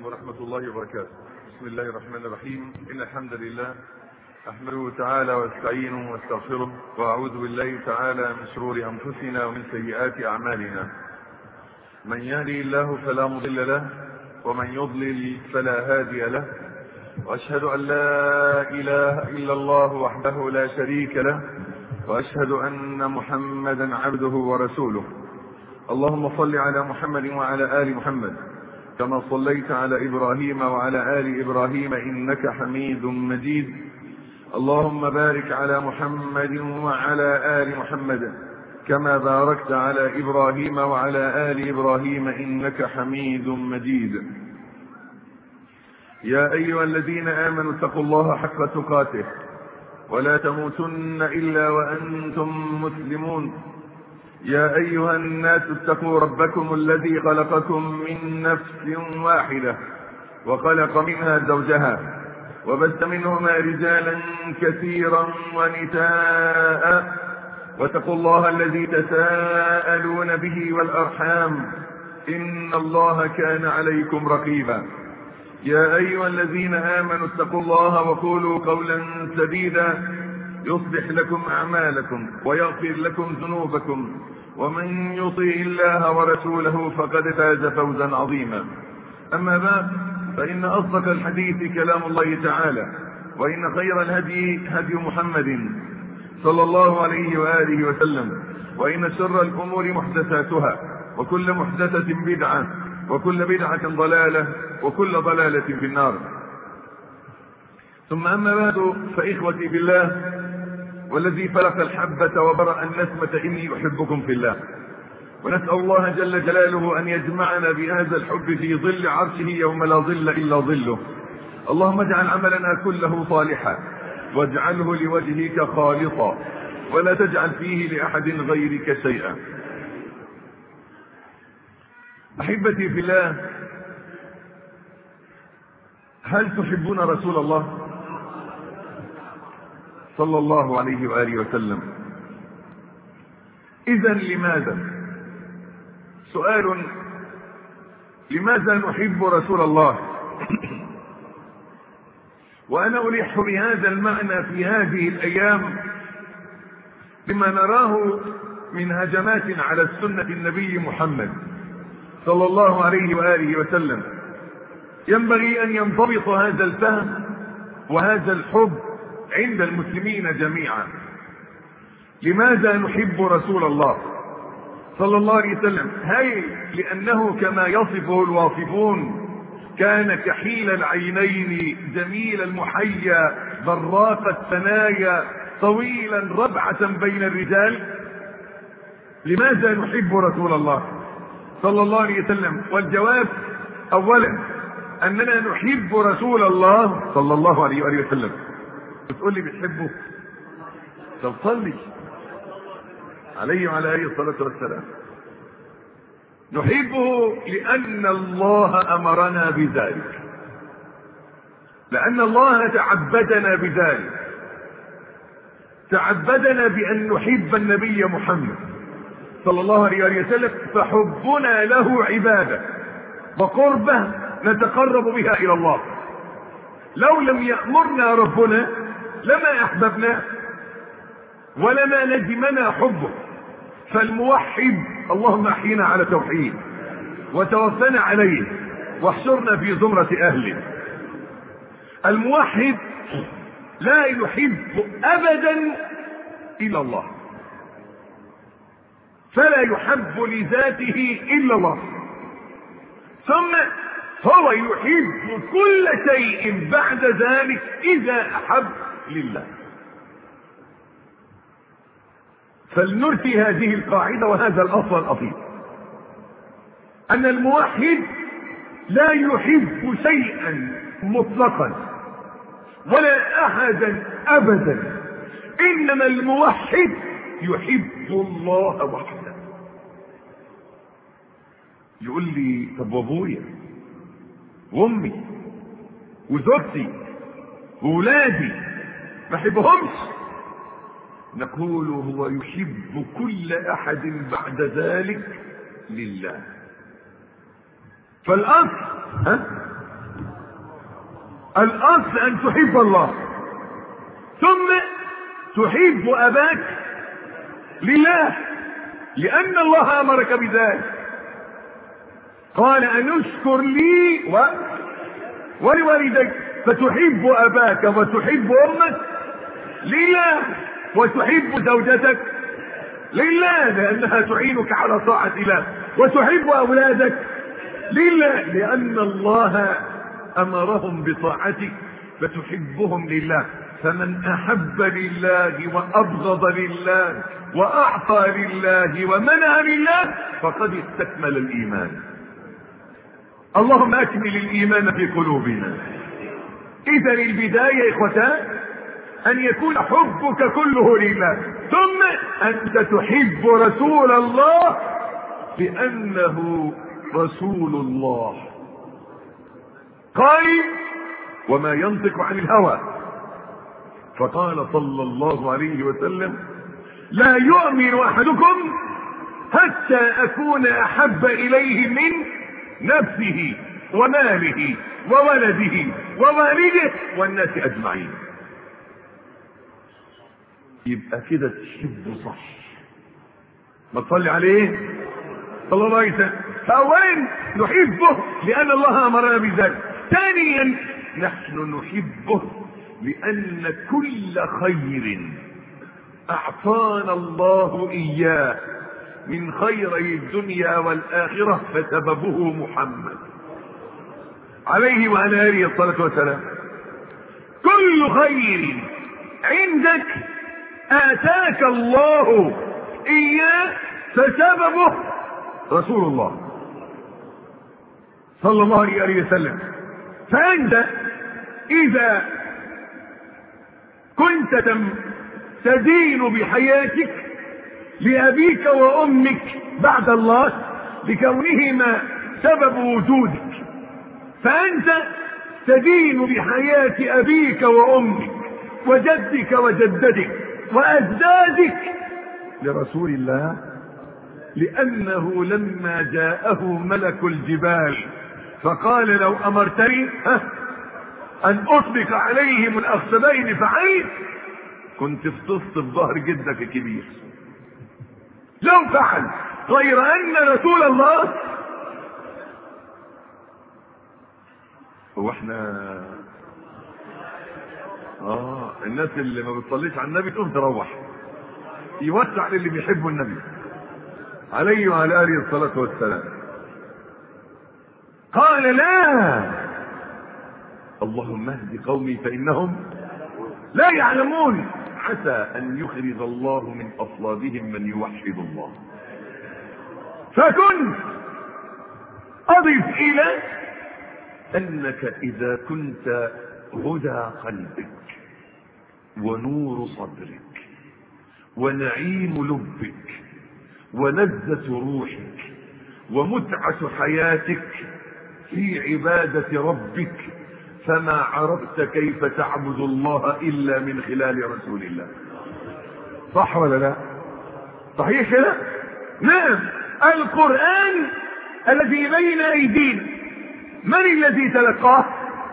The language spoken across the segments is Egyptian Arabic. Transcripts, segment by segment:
عليكم ورحمة الله وبركاته بسم الله الرحمن الرحيم إن الحمد لله أحمده تعالى واستعينه واستغفره وأعوذ بالله تعالى من شرور أنفسنا ومن سيئات أعمالنا من يهدي الله فلا مضل له ومن يضلل فلا هادي له وأشهد أن لا إله إلا الله وحده لا شريك له وأشهد أن محمدا عبده ورسوله اللهم صل على محمد وعلى آل محمد كما صليت على إبراهيم وعلى آل إبراهيم إنك حميد مجيد اللهم بارك على محمد وعلى آل محمد كما باركت على إبراهيم وعلى آل إبراهيم إنك حميد مجيد يا أيها الذين آمنوا اتقوا الله حق تقاته ولا تموتن إلا وأنتم مسلمون يا أيها الناس اتقوا ربكم الذي خلقكم من نفس واحدة وخلق منها زوجها وبث منهما رجالا كثيرا ونساء واتقوا الله الذي تساءلون به والأرحام إن الله كان عليكم رقيبا يا أيها الذين آمنوا اتقوا الله وقولوا قولا سديدا يصلح لكم أعمالكم ويغفر لكم ذنوبكم ومن يطيع الله ورسوله فقد فاز فوزا عظيما أما بعد فإن أصدق الحديث كلام الله تعالى وإن خير الهدي هدي محمد صلى الله عليه وآله وسلم وإن شر الأمور محدثاتها وكل محدثة بدعة وكل بدعة ضلالة وكل ضلالة في النار ثم أما بعد فإخوتي بالله والذي فلق الحبة وبرأ النسمة إني أحبكم في الله ونسأل الله جل جلاله أن يجمعنا بهذا الحب في ظل عرشه يوم لا ظل إلا ظله اللهم اجعل عملنا كله صالحا واجعله لوجهك خالصا ولا تجعل فيه لأحد غيرك شيئا أحبتي في الله هل تحبون رسول الله صلى الله عليه وآله وسلم إذا لماذا سؤال لماذا نحب رسول الله وأنا ألح بهذا المعنى في هذه الأيام بما نراه من هجمات على السنة النبي محمد صلى الله عليه وآله وسلم ينبغي أن ينضبط هذا الفهم وهذا الحب عند المسلمين جميعا لماذا نحب رسول الله صلى الله عليه وسلم هل لأنه كما يصفه الواصفون كان كحيل العينين جميل المحيا براق الثنايا طويلا ربعة بين الرجال لماذا نحب رسول الله صلى الله عليه وسلم والجواب اولا اننا نحب رسول الله صلى الله عليه وآله وسلم بتقول لي بتحبه طب صلي عليه وعلى اله الصلاه والسلام نحبه لان الله امرنا بذلك لان الله تعبدنا بذلك تعبدنا بان نحب النبي محمد صلى الله عليه وسلم فحبنا له عباده وقربه نتقرب بها الى الله لو لم يامرنا ربنا لما احببناه ولما لزمنا حبه فالموحد اللهم احينا على توحيد وتوفنا عليه واحشرنا في زمرة اهله الموحد لا يحب ابدا الا الله فلا يحب لذاته الا الله ثم هو يحب كل شيء بعد ذلك اذا احب لله فلنرثي هذه القاعده وهذا الاصل الاصيل ان الموحد لا يحب شيئا مطلقا ولا احدا ابدا انما الموحد يحب الله وحده يقول لي طب وابويا وامي وزوجتي وولادي ما احبهمش نقول هو يحب كل احد بعد ذلك لله فالاصل ها الاصل ان تحب الله ثم تحب اباك لله لان الله امرك بذلك قال ان اشكر لي و... ولوالديك فتحب اباك وتحب امك لله وتحب زوجتك لله لانها تعينك على طاعه الله وتحب اولادك لله لان الله امرهم بطاعتك فتحبهم لله فمن احب لله وابغض لله واعطى لله ومنع لله فقد استكمل الايمان اللهم اكمل الايمان في قلوبنا اذا البدايه اخوتان ان يكون حبك كله لله ثم انت تحب رسول الله لانه رسول الله قال وما ينطق عن الهوى فقال صلى الله عليه وسلم لا يؤمن احدكم حتى اكون احب اليه من نفسه وماله وولده ووالده والناس اجمعين يبقى كده تحبه صح ما تصلي عليه صلى الله عليه وسلم فاولا نحبه لان الله امرنا بذلك ثانيا نحن نحبه لان كل خير اعطانا الله اياه من خيري الدنيا والاخره فسببه محمد عليه وعلى اله الصلاه والسلام كل خير عندك اتاك الله اياه فسببه رسول الله صلى الله عليه وسلم فانت اذا كنت تدين بحياتك لابيك وامك بعد الله لكونهما سبب وجودك فانت تدين بحياه ابيك وامك وجدك وجدتك واجدادك لرسول الله لانه لما جاءه ملك الجبال فقال لو امرتني ان اطبق عليهم الاخشبين فعيت كنت فطست في ظهر جدك كبير لو فعل غير ان رسول الله هو احنا اه الناس اللي ما بتصليش على النبي تقوم تروح يوسع للي بيحبوا النبي عليه وعلى اله الصلاه والسلام قال لا اللهم اهد قومي فانهم لا يعلمون عسى ان يخرج الله من اصلابهم من يوحد الله فكنت اضف الى انك اذا كنت هدى قلبك ونور صدرك ونعيم لبك ولذة روحك ومتعة حياتك في عبادة ربك فما عرفت كيف تعبد الله إلا من خلال رسول الله صح ولا لا صحيح كده نعم القرآن الذي بين أيدينا من الذي تلقاه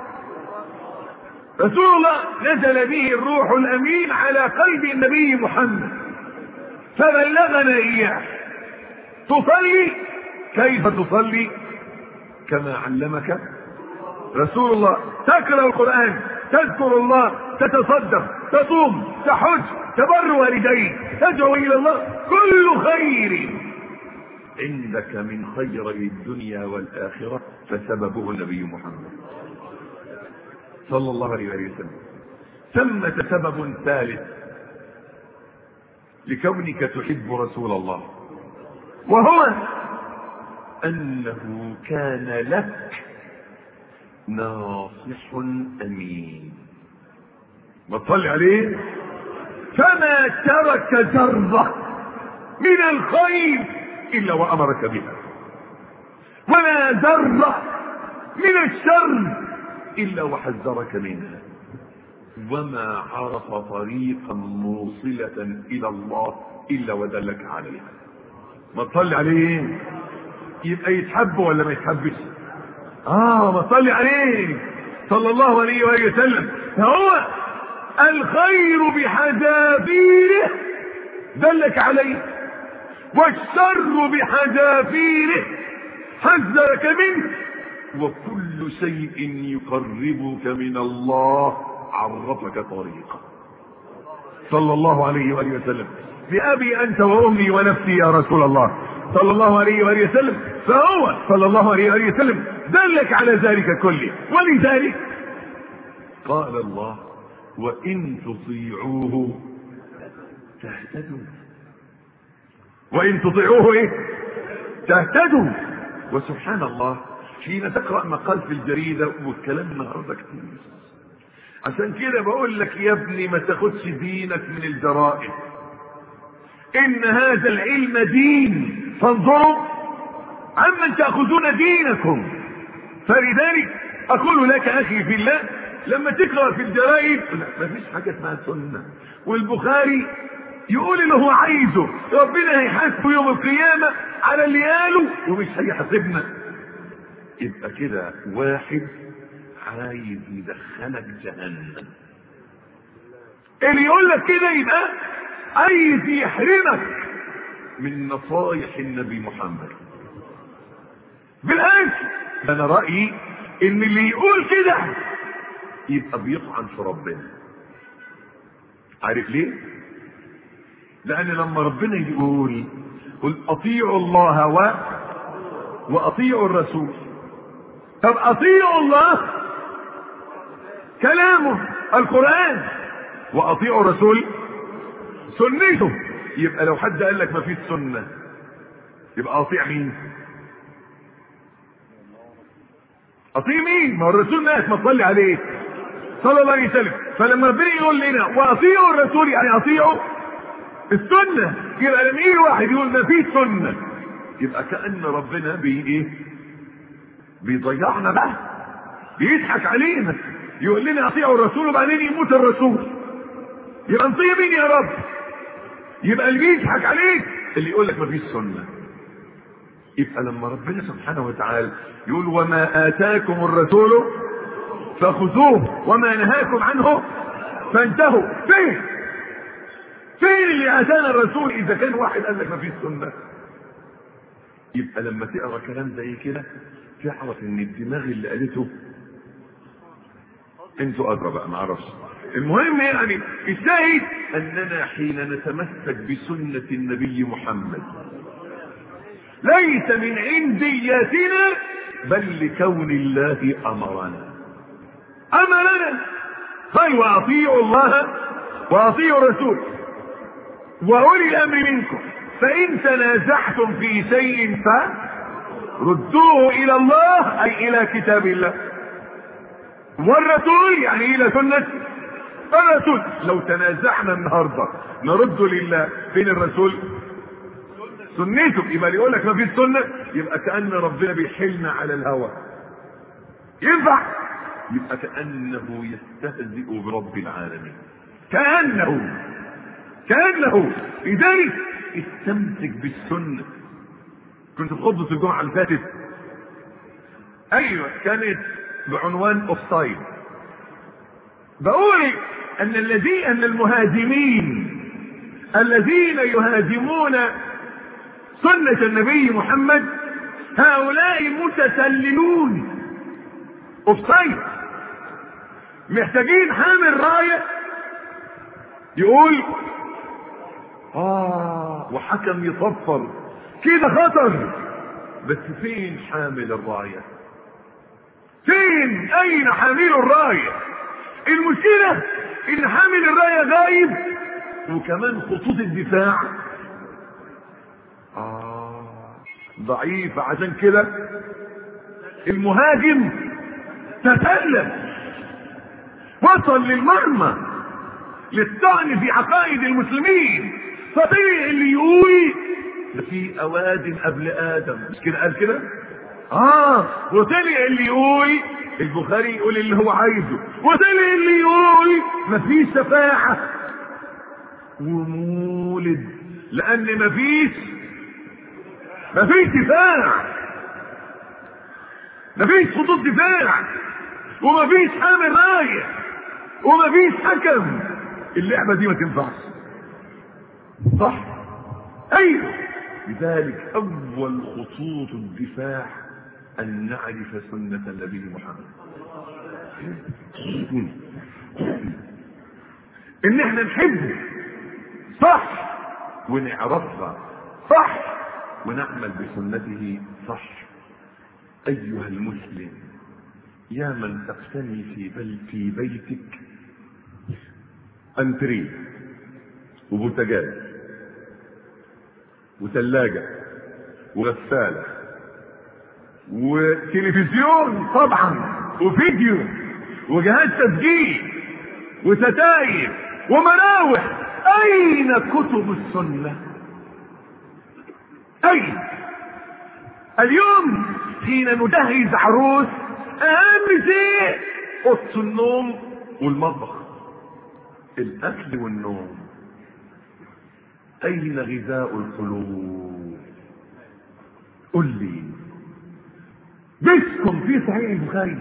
رسول الله نزل به الروح الامين على قلب النبي محمد فبلغنا اياه تصلي كيف تصلي كما علمك رسول الله تقرا القران تذكر الله تتصدق تصوم تحج تبر والديك تدعو الى الله كل خير عندك من خيري الدنيا والاخره فسببه النبي محمد صلى الله عليه وسلم ثمة سبب ثالث لكونك تحب رسول الله وهو انه كان لك ناصح امين ما تصلي عليه فما ترك ذره من الخير الا وامرك بها ولا ذره من الشر الا وحذرك منها وما عرف طريقا موصلة الى الله الا ودلك عليها ما تصلي عليه يبقى يتحب ولا ما يتحبش اه ما تصلي عليه صلى الله عليه وآله وسلم فهو الخير بحذافيره دلك عليه والشر بحذافيره حذرك منه وكل شيء يقربك من الله عرفك طريقه صلى الله عليه وآله وسلم بأبي أنت وأمي ونفسي يا رسول الله صلى الله عليه وآله وسلم فهو صلى الله عليه وآله وسلم دلك على ذلك كله ولذلك قال الله وإن تطيعوه تهتدوا وإن تطيعوه إيه تهتدوا وسبحان الله حين تقرأ مقال في الجريدة والكلام النهارده كتير عشان كده بقول لك يا ابني ما تاخدش دينك من الجرائد ان هذا العلم دين فانظروا عمن تاخذون دينكم فلذلك اقول لك اخي في الله لما تقرا في الجرائد لا ما فيش حاجه اسمها سنه والبخاري يقول اللي هو عايزه ربنا هيحاسبه يوم القيامه على اللي قاله ومش هيحاسبنا يبقى كده واحد عايز يدخلك جهنم اللي يقول لك كده يبقى عايز يحرمك من نصايح النبي محمد بالعكس انا رايي ان اللي يقول كده يبقى بيطعن في ربنا عارف ليه لان لما ربنا يقول قل اطيعوا الله و واطيعوا الرسول طب اطيعوا الله كلامه القران واطيعوا الرسول سنته يبقى لو حد قال لك ما فيش سنه يبقى اطيع مين اطيع مين ما هو الرسول مات ما تصلي عليه صلى الله عليه وسلم فلما ربنا يقول لنا واطيعوا الرسول يعني اطيعوا السنه يبقى لما يجي واحد يقول ما فيش سنه يبقى كان ربنا بي ايه بيضيعنا بقى بيضحك علينا يقول لنا اطيعوا الرسول وبعدين يموت الرسول يبقى نطيع مين يا رب يبقى اللي بيضحك عليك اللي يقول لك ما فيش سنه يبقى لما ربنا سبحانه وتعالى يقول وما اتاكم الرسول فخذوه وما نهاكم عنه فانتهوا فين فين اللي اتانا الرسول اذا كان واحد قال لك ما فيش سنه يبقى لما تقرا كلام زي كده تعرف ان الدماغ اللي قالته انتوا ادرى بقى ما اعرفش المهم يعني الشاهد اننا حين نتمسك بسنه النبي محمد ليس من عندياتنا بل لكون الله امرنا امرنا قال واطيعوا الله واطيعوا الرسول واولي الامر منكم فان تنازعتم في شيء فردوه الى الله اي الى كتاب الله والرسول يعني الى سنه الرسول لو تنازعنا النهارده نرد لله فين الرسول سنته يبقى اللي يقول لك ما فيش سنه يبقى كان ربنا بيحلنا على الهوى ينفع يبقى كانه يستهزئ برب العالمين كانه كانه لذلك استمسك بالسنه كنت في خطبه الجمعه اللي فاتت ايوه كانت بعنوان اوفسايد بقول ان الذي ان المهاجمين الذين يهاجمون سنة النبي محمد هؤلاء متسللون اوفسايد محتاجين حامل راية يقول اه وحكم يصفر كده خطر بس فين حامل الراية فين اين حامل الراية المشكلة ان حامل الراية غايب وكمان خطوط الدفاع آه ضعيف عشان كده المهاجم تسلل وصل للمرمى للطعن في عقائد المسلمين فطلع اللي يقول ده في اوادم قبل ادم مش كده قال كده اه وطلع اللي يقول البخاري يقول اللي هو عايزه وطلع اللي يقول مفيش شفاعة ومولد لان مفيش مفيش دفاع مفيش خطوط دفاع ومفيش حامل رايه ومفيش حكم اللعبه دي ما تنفعش صح ايوه لذلك اول خطوط الدفاع ان نعرف سنه النبي محمد ان احنا نحبه صح ونعرفها صح ونعمل بسنته صح ايها المسلم يا من تقتني في بل في بيتك انتريه وبوتجاز وثلاجة وغسالة وتلفزيون طبعا وفيديو وجهاز تسجيل وستاير ومراوح أين كتب السنة؟ أين؟ اليوم حين نجهز عروس أهم شيء أوضة النوم والمطبخ الأكل والنوم أين غذاء القلوب؟ قل لي بيتكم في صحيح البخاري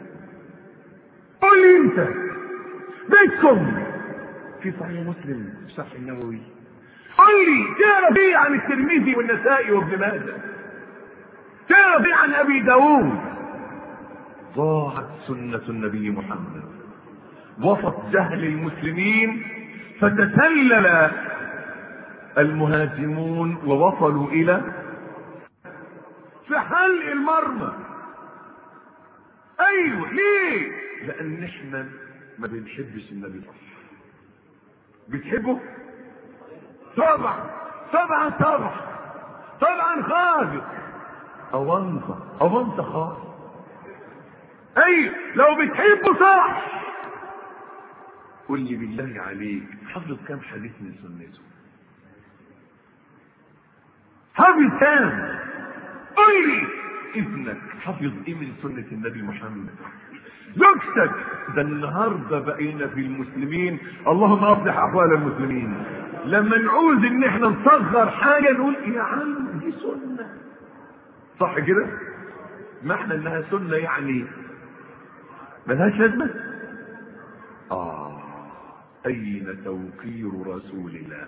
قل لي أنت بيتكم في صحيح مسلم الشرح النووي قل لي تعرف ايه عن الترمذي والنسائي وابن ماجه تعرف ايه عن ابي داوود ضاعت سنة النبي محمد وسط جهل المسلمين فتسلل المهاجمون ووصلوا الى في حلق المرمى ايوه ليه لان احنا ما بنحبش النبي صح بتحبه طبعا طبعا طبعا طبعا خالص اونطه اونطه خالص اي لو بتحبه صح قل لي بالله عليك حافظ كام حديث من سنته حافظ كام قل لي ابنك حافظ ايه من سنة النبي محمد زوجتك ده النهارده بقينا في المسلمين اللهم اصلح احوال المسلمين لما نعوز ان احنا نصغر حاجه نقول يا عم دي سنه صح كده ما احنا انها سنه يعني ملهاش لازمه اه اين توقير رسول الله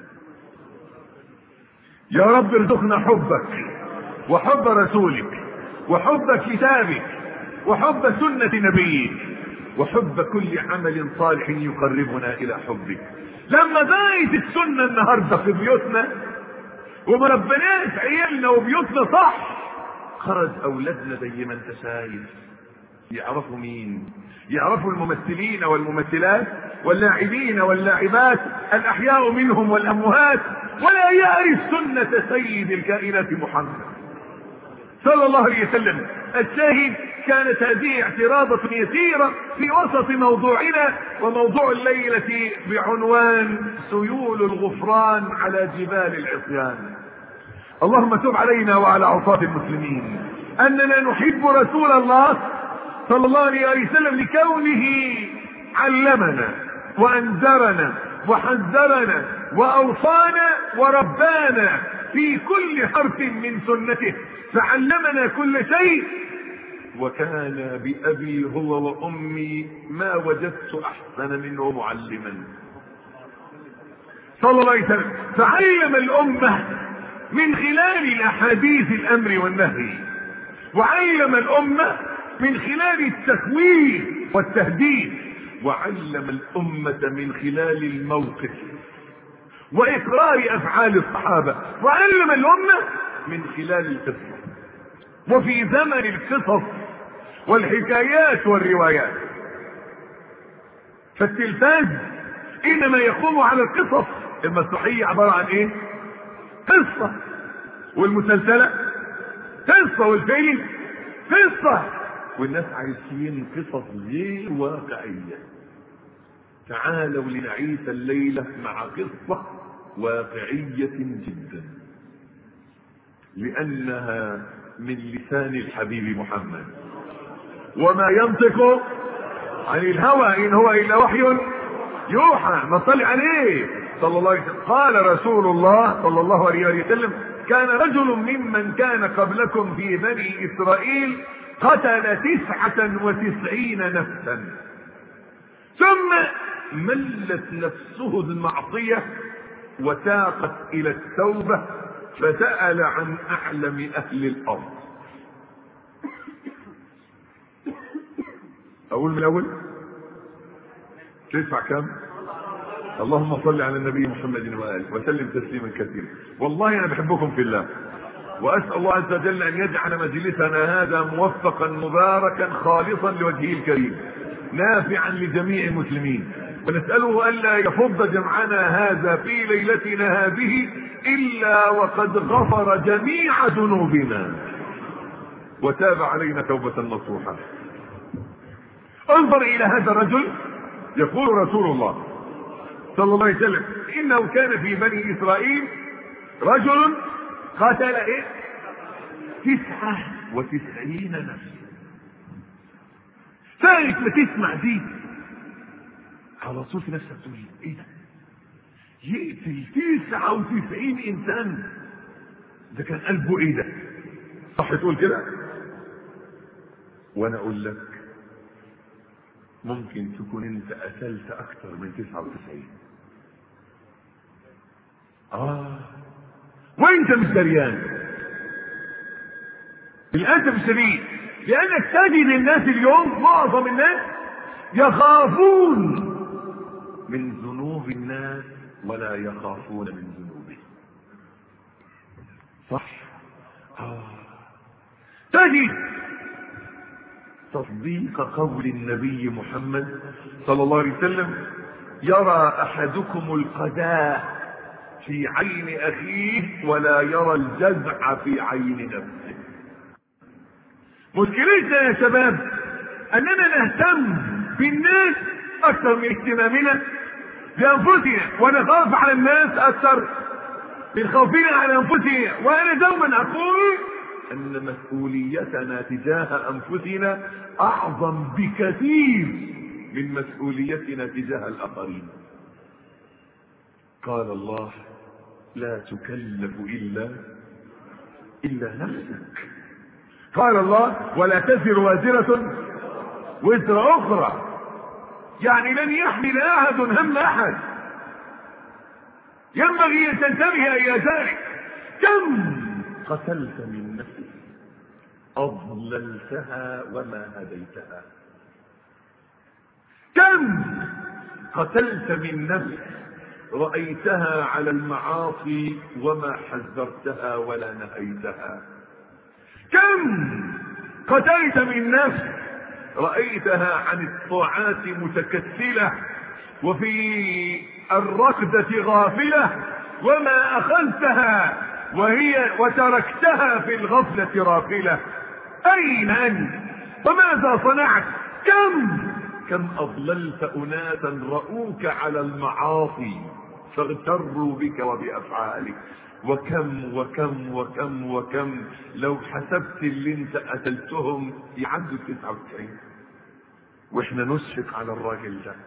يا رب ارزقنا حبك وحب رسولك وحب كتابك وحب سنة نبيك وحب كل عمل صالح يقربنا إلى حبك لما بقيت السنة النهاردة في بيوتنا وما ربناش عيالنا وبيوتنا صح خرج أولادنا زي ما أنت شايف يعرفوا مين يعرفوا الممثلين والممثلات واللاعبين واللاعبات الأحياء منهم والأموات ولا يعرف سنة سيد الكائنات محمد صلى الله عليه وسلم الشاهد كانت هذه اعتراضة يسيرة في وسط موضوعنا وموضوع الليلة بعنوان سيول الغفران على جبال العصيان اللهم تب علينا وعلى عصاة المسلمين أننا نحب رسول الله صلى الله عليه وسلم لكونه علمنا وأنذرنا وحذرنا وأوصانا وربانا في كل حرف من سنته فعلمنا كل شيء وكان بأبي هو وأمي ما وجدت أحسن منه معلما صلى الله عليه وسلم فعلم الأمة من خلال الأحاديث الأمر والنهي وعلم الأمة من خلال التخويف والتهديد وعلم الأمة من خلال الموقف وإقرار أفعال الصحابة وعلم الأمة من خلال القصة وفي زمن القصص والحكايات والروايات فالتلفاز انما يقوم على القصص المسرحية عبارة عن ايه قصة والمسلسلة قصة والفيلم قصة والناس عايشين قصص غير واقعية تعالوا لنعيش الليلة مع قصة واقعية جدا لأنها من لسان الحبيب محمد وما ينطق عن الهوى إن هو إلا وحي يوحى ما صلي عليه صلى الله عليه وسلم قال رسول الله صلى الله عليه وسلم كان رجل ممن كان قبلكم في بني إسرائيل قتل تسعة وتسعين نفسا ثم ملت نفسه المعصية وساقت إلى التوبة فسأل عن أعلم أهل الأرض أقول من الأول تدفع كم اللهم صل على النبي محمد وآله وسلم تسليما كثيرا والله أنا بحبكم في الله وأسأل الله عز وجل أن يجعل مجلسنا هذا موفقا مباركا خالصا لوجهه الكريم نافعا لجميع المسلمين ونسأله ألا يفض جمعنا هذا في ليلتنا هذه إلا وقد غفر جميع ذنوبنا وتاب علينا توبة نصوحا انظر إلى هذا الرجل يقول رسول الله صلى الله عليه وسلم إنه كان في بني إسرائيل رجل قتل إيه؟ تسعة وتسعين نفسا ساعة ما تسمع دي على طول في نفسك تقول ايه ده؟ يقتل تسعة وتسعين انسان ده كان قلبه ايه ده؟ صح تقول كده؟ وانا اقول لك ممكن تكون انت قتلت اكثر من تسعة وتسعين اه وانت مش دريان للاسف الشديد لانك تجد الناس اليوم معظم الناس يخافون من ذنوب الناس ولا يخافون من ذنوبهم صح آه. تجد تصديق قول النبي محمد صلى الله عليه وسلم يرى احدكم القداء في عين اخيه ولا يرى الجزع في عين نفسه مشكلتنا يا شباب اننا نهتم بالناس اكثر من اهتمامنا بانفسنا ونخاف على الناس اكثر من خوفنا على انفسنا وانا دوما اقول ان مسؤوليتنا تجاه انفسنا اعظم بكثير من مسؤوليتنا تجاه الاخرين قال الله لا تكلف الا الا نفسك قال الله ولا تزر وازرة وزر أخرى يعني لن يحمل أحد هم أحد ينبغي أن تنتبه إلى ذلك كم قتلت من نفس أضللتها وما هديتها كم قتلت من نفس رأيتها على المعاصي وما حذرتها ولا نهيتها كم قتلت من نفس رأيتها عن الطاعات متكسلة وفي الركضة غافلة وما أخذتها وهي وتركتها في الغفلة راقلة أين أنت وماذا صنعت كم كم أضللت أناسا رأوك على المعاصي فاغتروا بك وبأفعالك وكم وكم وكم وكم لو حسبت اللي انت قتلتهم يعدوا 99 واحنا نشفق على الراجل ده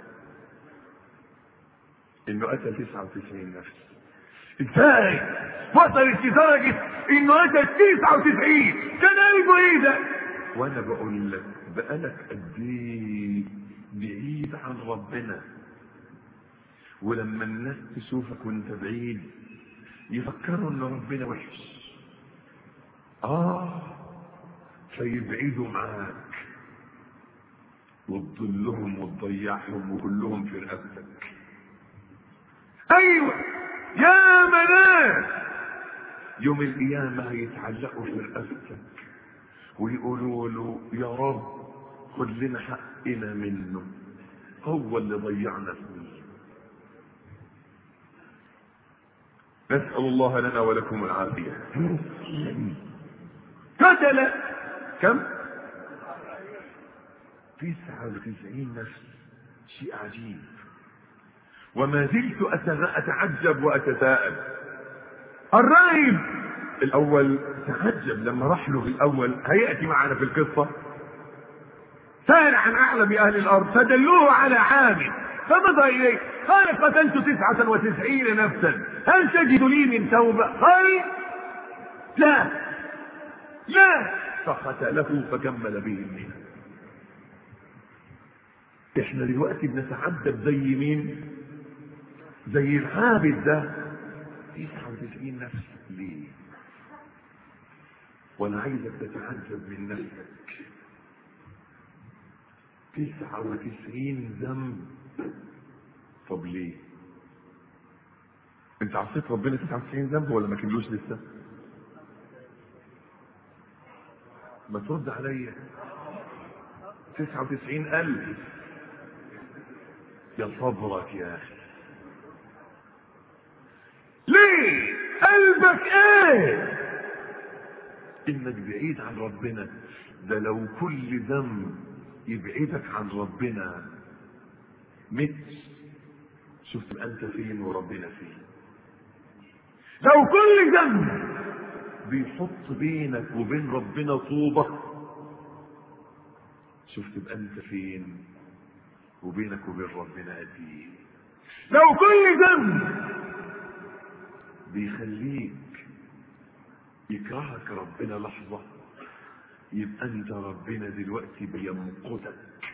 انه قتل 99 نفس ازاي وصلت لدرجة انه قتل 99 كان قلبه ايه ده وانا بقول لك بقالك قد ايه بعيد عن ربنا ولما الناس تشوفك وانت بعيد يفكروا ان ربنا وحش اه فيبعدوا معاك وتضلهم وتضيعهم وكلهم في رقبتك ايوه يا مناس يوم القيامة هيتعلقوا في رقبتك ويقولوا له يا رب خد لنا حقنا منه هو اللي ضيعنا فيه نسأل الله لنا ولكم العافية قتل كم تسعة وتسعين نفس شيء عجيب وما زلت أتعجب وأتساءل الراهب الأول تعجب لما راح له الأول هيأتي معنا في القصة سأل عن أعلم أهل الأرض فدلوه على عامل فمضى إليه قال قتلت تسعة وتسعين نفسا هل تجد لي من توبة قال لا لا فقتله فكمل به المئة احنا دلوقتي بنتعذب زي مين زي العابد ده 99 نفس ليه وانا عايزك تتعجب من نفسك 99 ذنب طب ليه انت عصيت ربنا 99 ذنب ولا ما كملوش لسه ما ترد عليا 99 ألف يا صبرك يا أخي ليه قلبك ايه انك بعيد عن ربنا ده لو كل ذنب يبعدك عن ربنا مت شفت انت فين وربنا فين لو كل ذنب بيحط بينك وبين ربنا طوبة شفت تبقى انت فين وبينك وبين ربنا قد ايه لو كل ذنب بيخليك يكرهك ربنا لحظة يبقى انت ربنا دلوقتي بيمقتك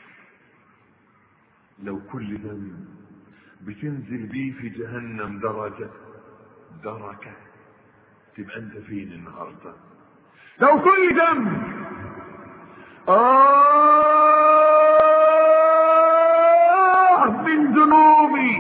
لو كل ذنب بتنزل بيه في جهنم درجة دركة تبقى انت فين النهارده لو كل ذنب آه من ذنوبي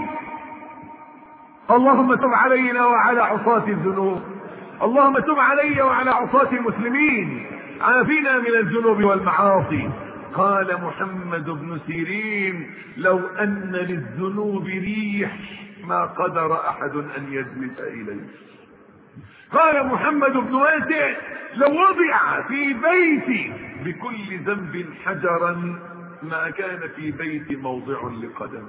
اللهم تب علينا وعلى عصاة الذنوب اللهم تب علي وعلى عصاة المسلمين عافنا من الذنوب والمعاصي قال محمد بن سيرين لو أن للذنوب ريح ما قدر أحد أن يجلس إليه قال محمد بن واسع لو وضع في بيتي بكل ذنب حجرا ما كان في بيتي موضع لقدم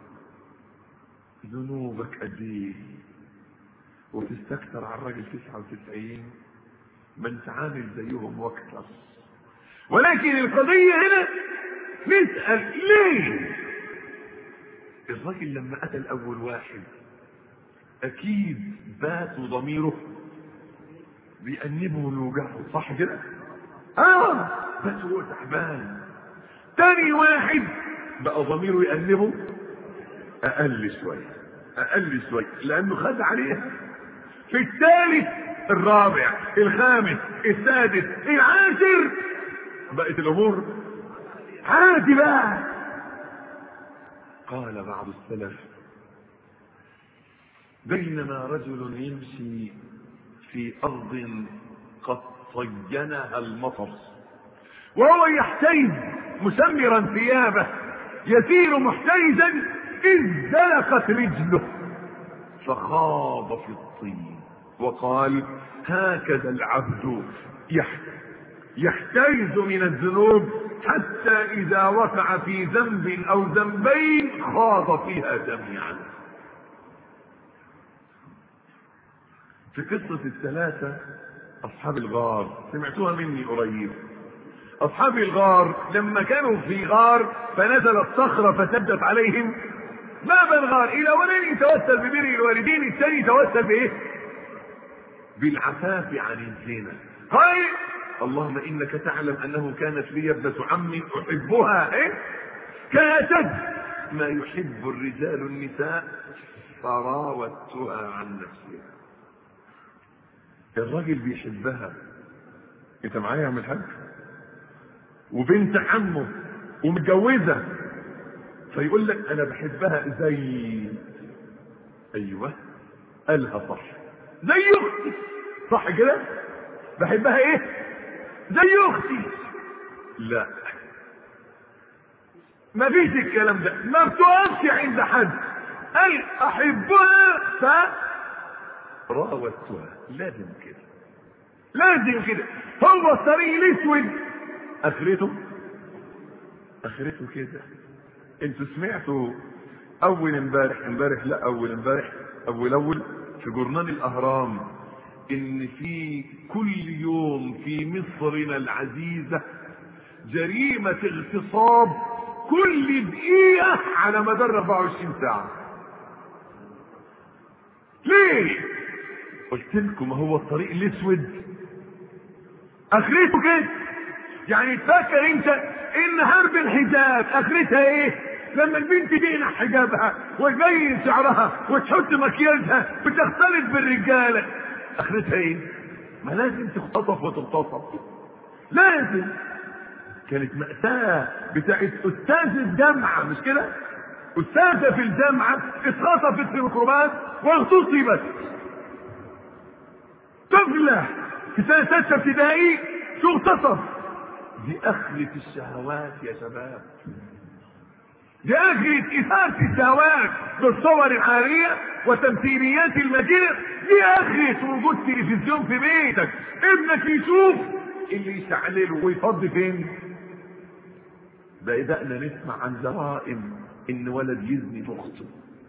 ذنوبك قد ايه وتستكثر على الراجل 99 ما انت عامل زيهم واكثر ولكن القضية هنا نسأل ليه الراجل لما قتل أول واحد أكيد بات ضميره بيأنبه ويوجعه صح كده؟ اه بس هو تعبان تاني واحد بقى ضميره يأنبه أقل شوية أقل شوية لأنه خد عليها في الثالث الرابع الخامس السادس العاشر بقت الأمور عادي بقى قال بعض السلف بينما رجل يمشي في أرض قد طينها المطر وهو يحتيز مسمرا ثيابه يسير محتيزا إذ زلقت رجله فخاض في الطين وقال هكذا العبد يحتيز من الذنوب حتى إذا وقع في ذنب أو ذنبين خاض فيها جميعا في قصة الثلاثة أصحاب الغار سمعتوها مني قريب أصحاب الغار لما كانوا في غار فنزلت صخرة فسدت عليهم باب الغار إلى ولين يتوسل ببر الوالدين الثاني يتوسل بإيه؟ بالعفاف عن الزنا قال اللهم إنك تعلم أنه كانت لي ابنة عم أحبها إيه؟ كاتت ما يحب الرجال النساء فراودتها عن نفسها الراجل بيحبها انت معايا يا عم الحاج وبنت عمه ومتجوزه فيقول لك انا بحبها زي ايوه قالها صح زي اختي صح كده بحبها ايه زي اختي لا ما فيش الكلام ده ما بتقفش عند حد قال احبها ف راودتها لازم كده لازم كده هو الطريق الاسود اخرته اخرته كده انتوا سمعتوا اول امبارح امبارح لا اول امبارح اول اول في جورنال الاهرام ان في كل يوم في مصرنا العزيزة جريمة اغتصاب كل دقيقة على مدار 24 ساعة ليه قلت لكم هو الطريق الاسود اخرته كده يعني تفكر انت ان حرب الحجاب اخرتها ايه لما البنت تقلع حجابها وتبين شعرها وتحط مكياجها وتختلط بالرجاله اخرتها ايه ما لازم تختطف وتغتصب لازم كانت مأساة بتاعت أستاذ الجامعة مش كده؟ أستاذة في الجامعة اتخطفت في الميكروباص واغتصبت. طفلة في سنة ستة ابتدائي تغتصب. دي أخرة الشهوات يا شباب. دي أخرة إثارة الشهوات بالصور العارية وتمثيليات المجيء دي أخرة وجود تلفزيون في بيتك ابنك يشوف اللي يشعلله ويفضي فين؟ بدأنا نسمع عن جرائم إن ولد يزني بأخته.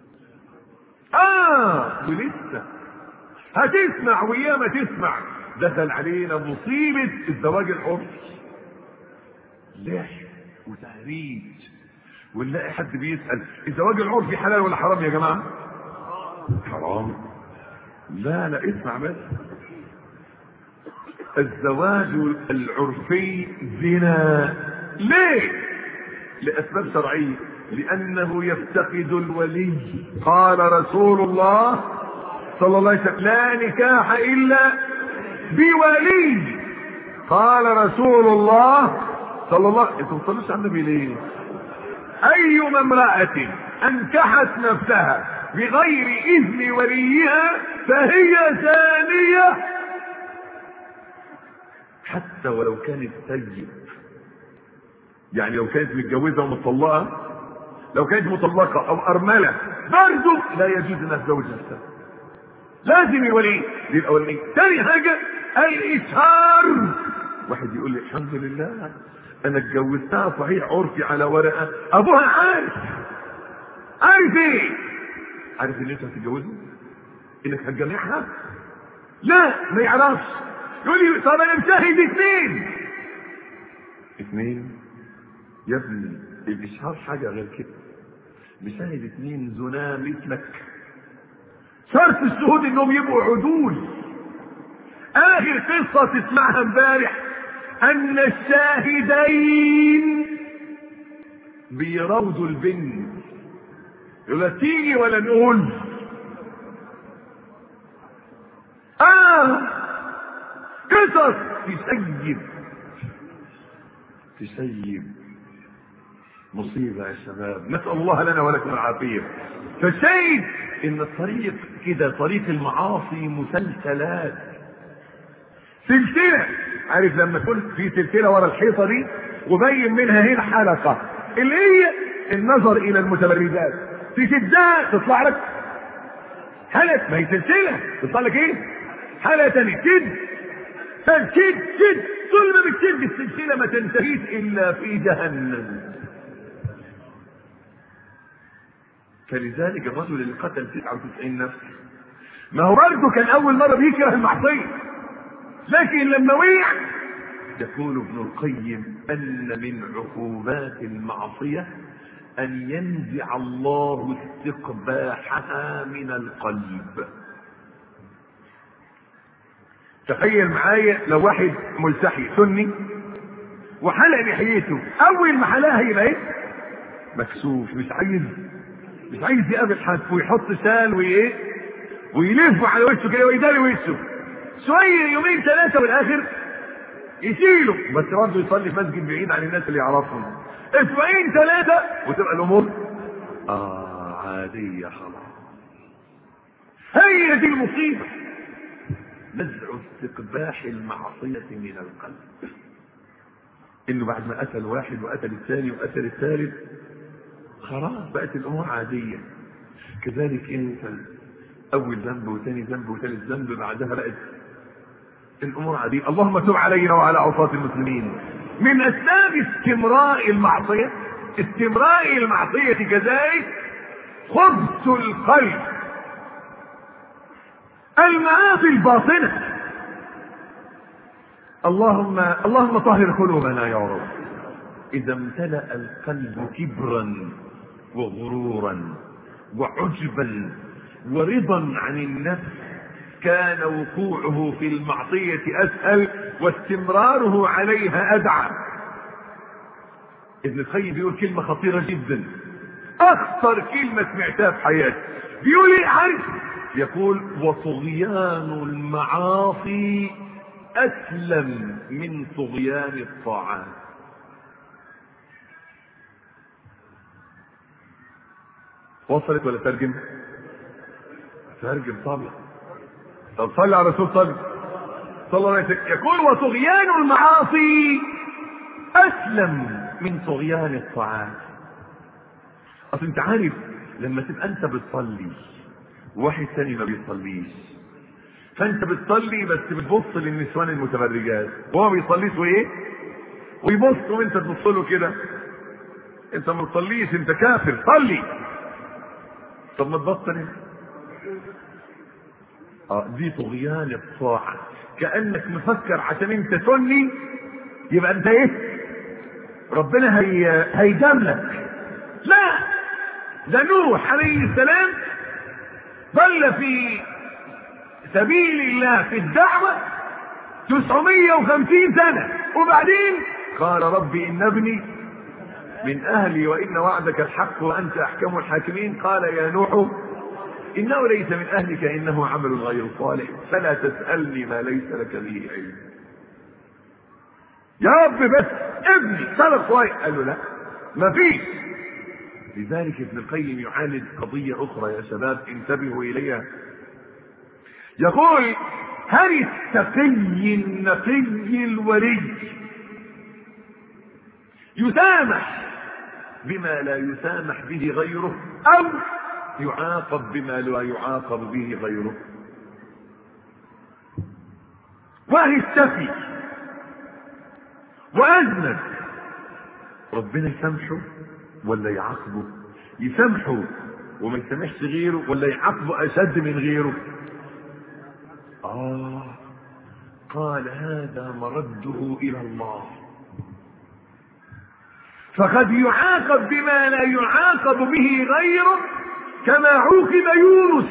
آه ولسه هتسمع وياما تسمع دخل علينا مصيبة الزواج العرفي. لحن وتهريج ونلاقي حد بيسأل الزواج العرفي حلال ولا حرام يا جماعة؟ حرام لا لا اسمع بس الزواج العرفي زنا ليه لاسباب شرعيه لانه يفتقد الولي قال رسول الله صلى الله عليه وسلم لا نكاح الا بولي قال رسول الله صلى الله عليه وسلم تصلوش على النبي ليه ايما امراه انكحت نفسها بغير اذن وليها فهي زانيه حتى ولو كانت سيد يعني لو كانت متجوزه ومطلقه لو كانت مطلقه او ارمله برضه لا يجوز انها تزوج نفسها لازم الولي دي الاولانيه ثاني حاجه الاشهار واحد يقول لي الحمد لله انا اتجوزتها صحيح عرفي على ورقه ابوها عارف عارف ايه عارف ان انت هتتجوزه انك هتجمعها لا ما يعرفش يقول لي طب انا مشاهد اثنين اثنين يا ابني الاشهار حاجه غير كده مشاهد اثنين زنا مثلك شرط الشهود انهم يبقوا عدول اخر قصه تسمعها امبارح ان الشاهدين بيراودوا البنت يقول لها تيجي ولا نقول اه قصص تسيب تسيب مصيبة يا شباب نسأل الله لنا ولكم العافية فالشيء ان الطريق كده طريق المعاصي مسلسلات سلسلة عارف لما تكون في سلسلة ورا الحيطة دي وبين منها هنا حلقة اللي هي النظر الى المتبرجات تشدها تطلع لك حلقة ما هي سلسلة تطلع لك ايه حلقة تانية شد فشد شد طول ما بتشد السلسلة ما تنتهيش الا في جهنم فلذلك الرجل اللي قتل 99 نفس ما هو برضه كان اول مره بيكره المعصيه لكن لما وقع يقول ابن القيم ان من عقوبات المعصيه ان ينزع الله استقباحها من القلب تخيل معايا لو واحد ملتحي سني وحلق لحيته اول ما حلقها يبقى ايه مكسوف مش عايز مش عايز يقابل حد ويحط شال وايه ويلف على وشه كده ويداري وشه شويه يومين ثلاثه والاخر يشيله بس برضه يصلي في مسجد بعيد عن الناس اللي يعرفهم اسبوعين ثلاثه وتبقى الامور اه عاديه خلاص هي دي المصيبه نزع استقباح المعصيه من القلب انه بعد ما قتل واحد وقتل الثاني وقتل الثالث خلاص بقت الامور عاديه كذلك انت اول ذنب وثاني ذنب وثالث ذنب بعدها بقت الامور عاديه اللهم تب علينا وعلى عصاة المسلمين من اسباب استمراء المعصيه استمراء المعصيه كذلك خبث القلب المعاصي الباطنه اللهم اللهم طهر قلوبنا يا رب اذا امتلأ القلب كبرا وغرورا وعجبا ورضا عن النفس كان وقوعه في المعصية أسهل واستمراره عليها أدعى ابن القيم بيقول كلمة خطيرة جدا أخطر كلمة سمعتها في حياتي بيقول إيه عارف يقول وطغيان المعاصي أسلم من طغيان الطاعات وصلت ولا ترجم؟ ترجم طبعا طب صلي على الرسول صلي صلى الله عليه وسلم يقول وطغيان المعاصي اسلم من طغيان الطاعات اصل انت عارف لما تبقى انت بتصلي وواحد تاني ما بيصليش فانت بتصلي بس بتبص للنسوان المتبرجات وهو ما بيصليش وايه ويبص وانت تبص له كده انت ما بتصليش انت كافر صلي طب ما تبطل انت اه دي طغيان الطاعة كأنك مفكر عشان انت سني يبقى انت ايه ربنا هي هيجاملك لا ده نوح عليه السلام ظل في سبيل الله في الدعوة 950 سنة وبعدين قال ربي إن ابني من أهلي وإن وعدك الحق وأنت أحكم الحاكمين قال يا نوح إنه ليس من أهلك إنه عمل غير صالح فلا تسألني ما ليس لك به علم يا رب بس ابني صدق شوية قال له لا ما فيش لذلك ابن القيم يعالج قضية أخرى يا شباب انتبهوا إليها يقول هل التقي النقي الولي يسامح بما لا يسامح به غيره أو يعاقب بما لا يعاقب به غيره وهي التقي وأذنب ربنا يسامحه ولا يعاقبه يسامحه وما يسامحش غيره ولا يعاقبه أشد من غيره آه قال هذا مرده إلى الله فقد يعاقب بما لا يعاقب به غيره كما عوقب يونس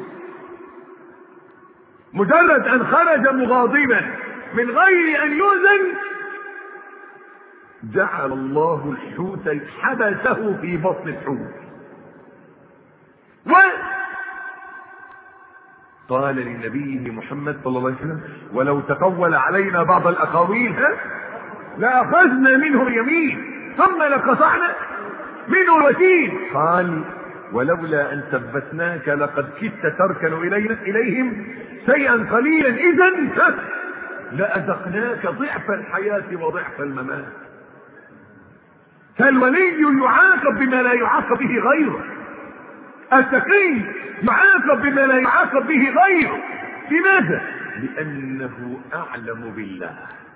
مجرد أن خرج مغاضبا من غير أن يؤذن جعل الله الحوت حبسه في بطن الحوت و قال لنبيه محمد صلى الله عليه وسلم ولو تقول علينا بعض الاقاويل ها لاخذنا منه اليمين ثم لقطعنا منه الوتين قال ولولا ان ثبتناك لقد كدت تركن الينا اليهم شيئا قليلا اذا لاذقناك ضعف الحياه وضعف الممات فالولي يعاقب بما لا يعاقب به غيره التقي يعاقب بما لا يعاقب به غيره لماذا لانه اعلم بالله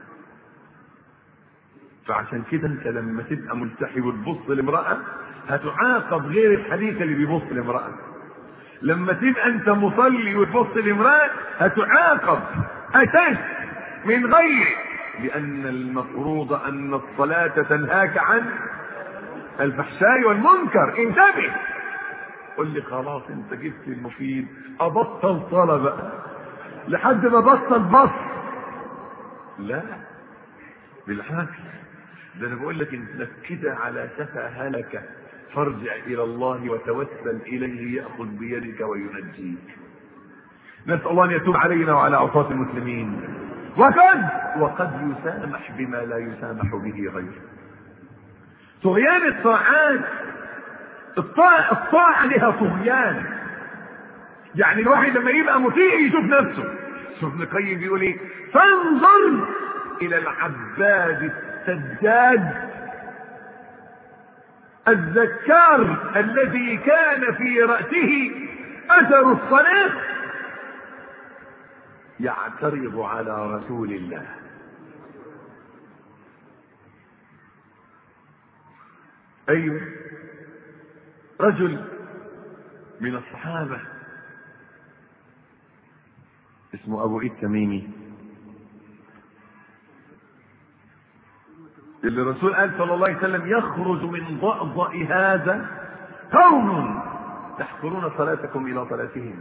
فعشان كده انت لما تبقى ملتحي وتبص لامراه هتعاقب غير الحديث اللي بيبص لامراه لما تبقى انت مصلي وتبص لامراه هتعاقب اشد من غير لان المفروض ان الصلاه تنهاك عن الفحشاء والمنكر انتبه قل لي خلاص انت جبت المفيد ابطل صلاه بقى لحد ما بطل بص لا بالعكس ده انا بقول لك انت كده على سفا هلكه فارجع الى الله وتوسل اليه ياخذ بيدك وينجيك نسال الله ان يتوب علينا وعلى عصاه المسلمين وقد وقد يسامح بما لا يسامح به غيره طغيان الطاعات الطاعة, الطاعة لها طغيان يعني الواحد لما يبقى مطيع يشوف نفسه شوف ابن القيم بيقول ايه فانظر الى العباد السجاد الذكار الذي كان في رأسه أثر الصلاة يعترض على رسول الله أيوه رجل من الصحابة اسمه أبو إيد تميمي اللي الرسول قال صلى الله عليه وسلم يخرج من ضأضأ هذا قوم تحقرون صلاتكم إلى صلاتهم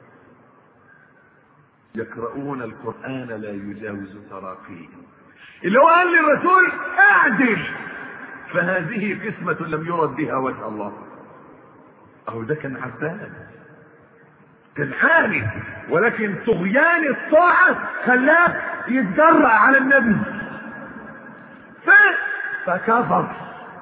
يقرؤون القرآن لا يجاوز تراقيهم اللي هو قال للرسول اعدل فهذه قسمة لم يرد بها وجه الله أهو ده كان عباد كان عالم ولكن طغيان الطاعة خلاه يتجرأ على النبي ف... فكفر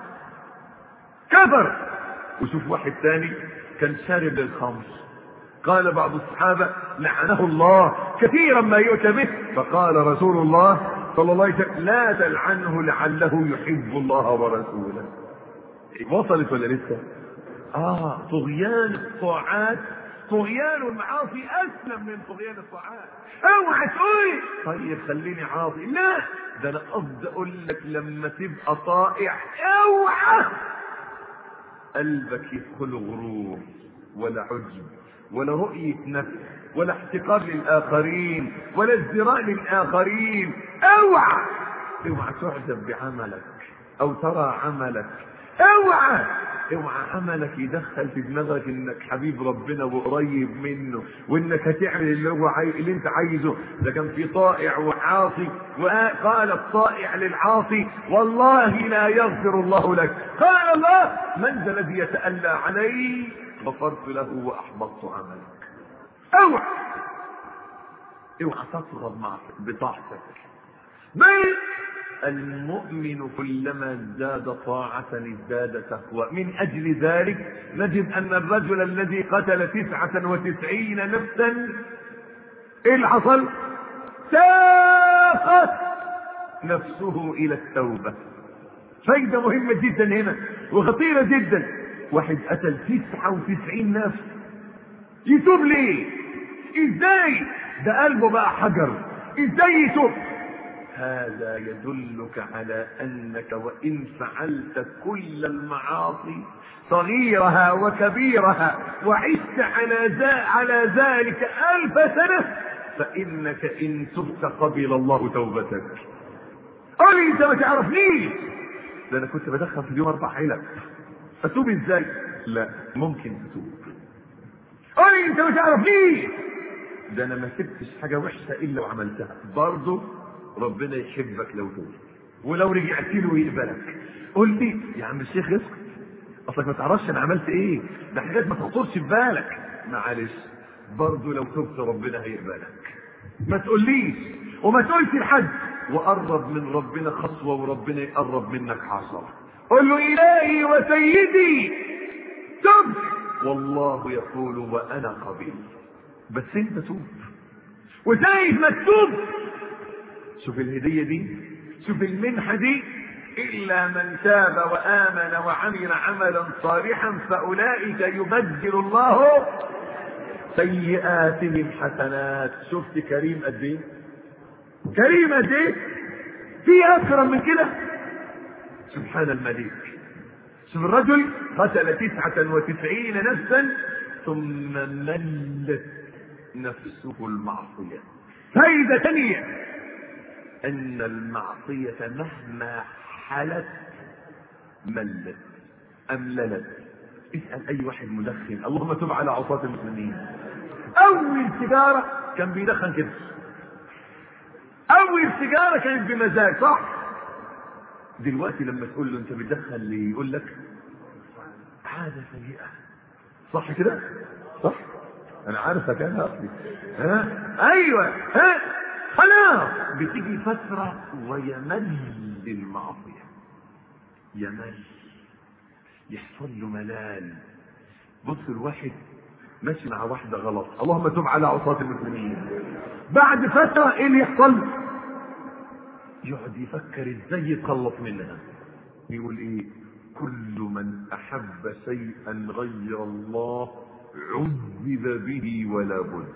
كفر وشوف واحد ثاني كان شارب للخمر قال بعض الصحابة لعنه الله كثيرا ما يؤتى به فقال رسول الله صلى الله عليه وسلم لا تلعنه لعله يحب الله ورسوله وصلت ولا لسه اه طغيان الطاعات طغيان المعاصي اسلم من طغيان الطاعات اوعى تقول طيب خليني عاصي لا ده انا قصدي اقول لك لما تبقى طائع اوعى قلبك يدخل غرور ولا عجب ولا رؤية نفس ولا احتقار للآخرين ولا ازدراء للآخرين اوعى اوعى تعجب بعملك او ترى عملك اوعى اوعى عملك يدخل في دماغك انك حبيب ربنا وقريب منه وانك هتعمل اللي هو عاي... اللي انت عايزه ده كان في طائع وعاصي وقال الطائع للعاصي والله لا يغفر الله لك قال الله من ذا الذي يتألى علي غفرت له واحبطت عملك اوعى اوعى تطغى مع بطاعتك بل المؤمن كلما ازداد طاعة ازداد تقوى من أجل ذلك نجد أن الرجل الذي قتل تسعة وتسعين نفسا إيه اللي حصل؟ ساقت نفسه إلى التوبة فايدة مهمة جدا هنا وخطيرة جدا واحد قتل تسعة وتسعين نفس يتوب ليه؟ ازاي؟ ده قلبه بقى حجر ازاي يتوب؟ هذا يدلك على انك وان فعلت كل المعاصي صغيرها وكبيرها وعشت على ذا على ذلك الف سنه فانك ان تبت قبل الله توبتك قال لي انت ما تعرفنيش ده انا كنت بدخل في اليوم اربع علب اتوب ازاي لا ممكن تتوب قال لي انت ما تعرفنيش ده انا ما سبتش حاجه وحشه الا وعملتها برضه ربنا يحبك لو تقول ولو رجعت له يقبلك قول لي يا عم الشيخ اسكت اصلك ما تعرفش انا عملت ايه ده حاجات ما تخطرش في بالك معلش برضه لو تبت ربنا هيقبلك ما تقوليش وما تقولش لحد وقرب من ربنا خطوه وربنا يقرب منك عشرة قل له الهي وسيدي تب والله يقول وانا قبيل بس انت توب وشايف مكتوب شوف الهدية دي شوف المنحة دي إلا من تاب وآمن وعمل عملا صالحا فأولئك يبدل الله سيئاتهم حسنات شفت كريم قد ايه؟ كريم قد ايه؟ في أكرم من كده؟ سبحان الملك شوف الرجل قتل تسعة وتسعين نفسا ثم ملت نفسه المعصية فايدة ثانية أن المعصية مهما حلت ملت أمللت اسأل أي واحد مدخن اللهم تب على عصاة المسلمين أول سيجارة كان بيدخن كده أول سيجارة كانت بمزاج صح؟ دلوقتي لما تقول له أنت بتدخن ليه؟ يقول لك عادة سيئة صح كده؟ صح؟ أنا عارفك أنا أصلي ها؟ أيوه ها؟ خلاص بتيجي فترة ويمل المعصية يمل يحصل له ملال بص الواحد ماشي مع واحدة غلط اللهم تب على عصاة المسلمين بعد فترة ايه اللي يحصل يقعد يفكر ازاي يتخلص منها يقول ايه كل من احب شيئا غير الله عذب به ولا بد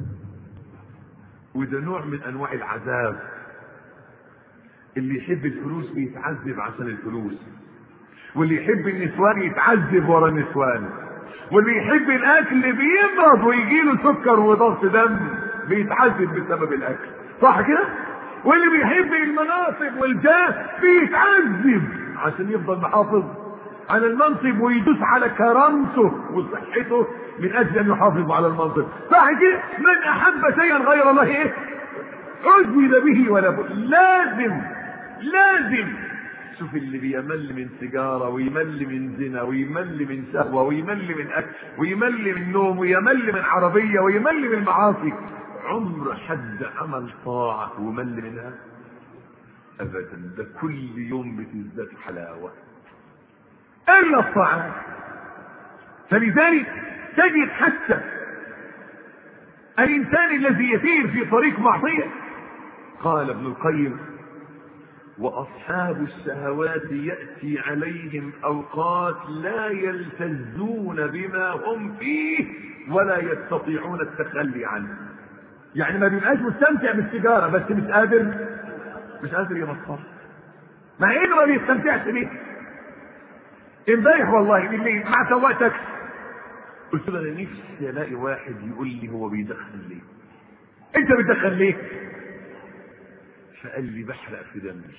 وده نوع من انواع العذاب اللي يحب الفلوس بيتعذب عشان الفلوس واللي يحب النسوان يتعذب ورا النسوان واللي يحب الاكل بيمرض ويجي له سكر وضغط دم بيتعذب بسبب الاكل صح كده واللي بيحب المناصب والجاه بيتعذب عشان يفضل محافظ على المنصب ويدوس على كرامته وصحته من اجل ان يحافظ على المنصب صح كده من احب شيئا غير الله ايه عذب به ولا بد لازم لازم شوف اللي بيمل من سيجارة ويمل من زنا ويمل من شهوة ويمل من أكل ويمل من نوم ويمل من عربية ويمل من معاصي عمر حد عمل طاعة ومل منها أبدا ده كل يوم بتزداد حلاوة إلا الطاعات فلذلك تجد حتى الإنسان الذي يسير في طريق معصية قال ابن القيم واصحاب الشهوات ياتي عليهم اوقات لا يلتزون بما هم فيه ولا يستطيعون التخلي عنه يعني ما بيبقاش مستمتع بالسيجاره بس مش قادر مش قادر يبطل مع انه ما بيستمتعش بيه امبارح والله بالليل مع سواق تاكسي قلت له انا نفسي الاقي واحد يقول لي هو بيدخن ليه انت بتدخن ليه فقال لي بحرق في دمي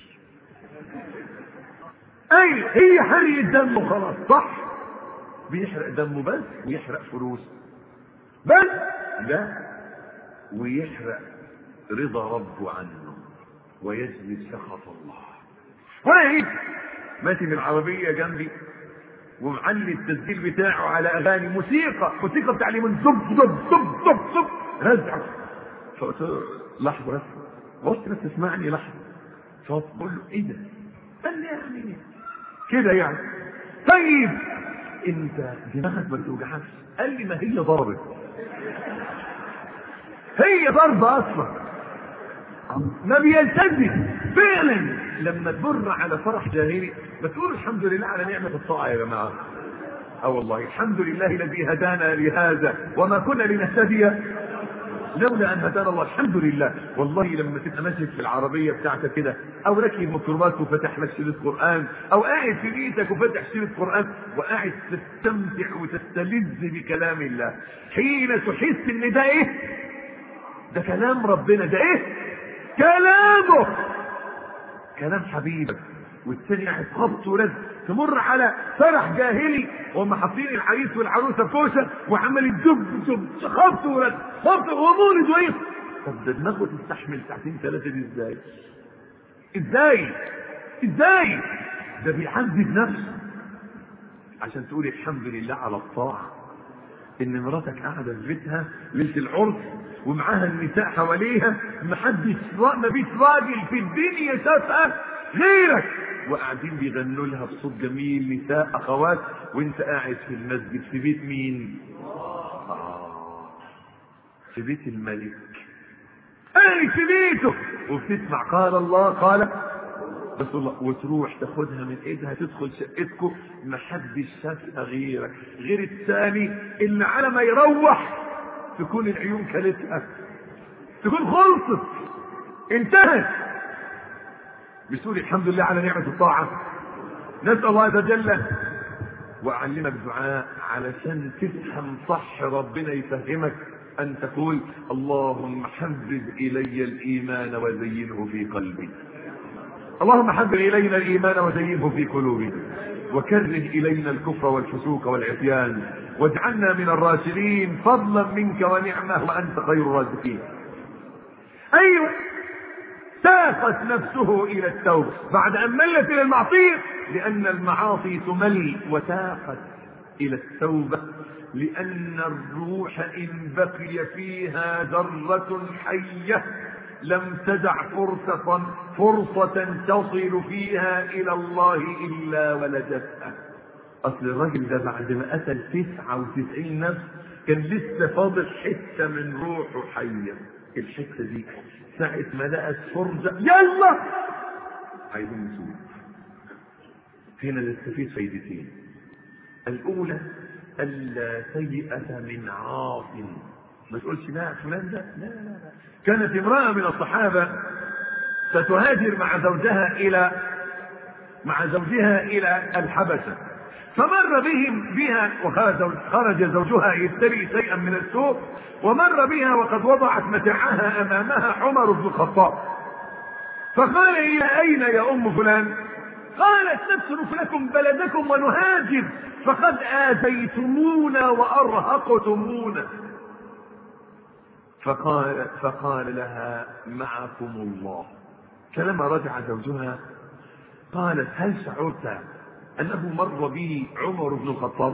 اي هي حرق الدم وخلاص صح بيحرق دمه بس ويحرق فلوس بس لا ويحرق رضا ربه عنه ويجلب سخط الله واحد ماشي من العربية جنبي ومعلي التسجيل بتاعه على اغاني موسيقى موسيقى بتاع اليمين دب دب دب دب دب رزع فقلت له لحظة بس بص بس تسمعني لحظة فبقول له ايه ده؟ قال لي يعني كده يعني طيب انت دماغك ما بتوجعكش قال لي ما هي ضربت هي ضربة اصلا ما بيلتزم فعلا لما تمر على فرح جاهلي بتقول الحمد لله على نعمة الطاعة يا جماعة اه والله الحمد لله الذي هدانا لهذا وما كنا لنهتدي لولا ان هدانا الله الحمد لله والله لما تبقى ماشي في العربيه بتاعتك كده او راكب ميكروباص وفتح لك شريط قران او قاعد في بيتك وفتح شريط قران وقاعد تستمتع وتستلذ بكلام الله حين تحس ان ده ايه ده كلام ربنا ده ايه كلامه كلام حبيبك والتاني قاعد خبط ورد تمر على فرح جاهلي وهم حاطين العريس والعروسه كوشه وعمال يدب دب خبط ورد خبط ومولد وايه طب ده دماغه تستحمل ساعتين ثلاثه دي ازاي؟ ازاي؟ ازاي؟ ده بيعذب نفسه عشان تقول الحمد لله على الطاعه ان مراتك قاعده في بيتها ليله العرس ومعاها النساء حواليها محدش ما فيش راجل في الدنيا شافها غيرك وقاعدين بيغنوا لها بصوت جميل نساء اخوات وانت قاعد في المسجد في بيت مين؟ آه في بيت الملك قاعد في بيته وبتسمع قال الله قال رسول الله وتروح تاخدها من ايدها تدخل شقتكم محدش شافها غيرك غير الثاني اللي على ما يروح تكون العيون كلتها تكون خلصت انتهت بتقول الحمد لله على نعمة الطاعة نسأل الله يتجلى وأعلمك دعاء علشان تفهم صح ربنا يفهمك أن تقول اللهم حبب إلي الإيمان وزينه في قلبي اللهم حبب إلينا الإيمان وزينه في قلوبنا وكره إلينا الكفر والفسوق والعصيان واجعلنا من الراشدين فضلا منك ونعمة وأنت خير الرازقين أيوة ساقت نفسه إلى التوبة بعد أن ملت إلى المعصية لأن المعاصي تمل وساقت إلى التوبة لأن الروح إن بقي فيها ذرة حية لم تدع فرصة فرصة تصل فيها إلى الله إلا ولدتها أصل الراجل ده بعد ما قتل تسعة وتسعين نفس كان لسه فاضل حتة من روحه حية الحتة دي ساعة ما لقت فرجة يلا عايزين نسوق هنا نستفيد فايدتين الأولى ألا تيأس من عاص ما تقولش لا فلان ده لا لا لا كانت امرأة من الصحابة ستهاجر مع زوجها إلى مع زوجها إلى الحبشة فمر بهم بها وخرج زوجها يشتري شيئا من السوق ومر بها وقد وضعت متاعها أمامها عمر بن الخطاب فقال إلى أين يا أم فلان قالت نترك لكم بلدكم ونهاجر فقد آذيتمونا وأرهقتمونا فقال فقال لها معكم الله فلما رجع زوجها قالت هل شعرت أنه مر بي عمر بن الخطاب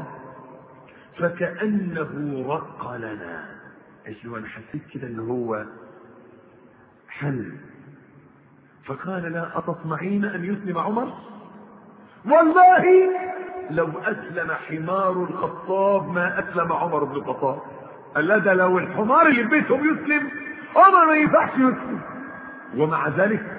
فكأنه رق لنا قالت له أنا حسيت كده إن هو حل فقال لا أتطمعين أن يسلم عمر والله لو أسلم حمار الخطاب ما أسلم عمر بن الخطاب قال لا ده لو الحمار اللي في بيتهم يسلم عمر ما ينفعش يسلم ومع ذلك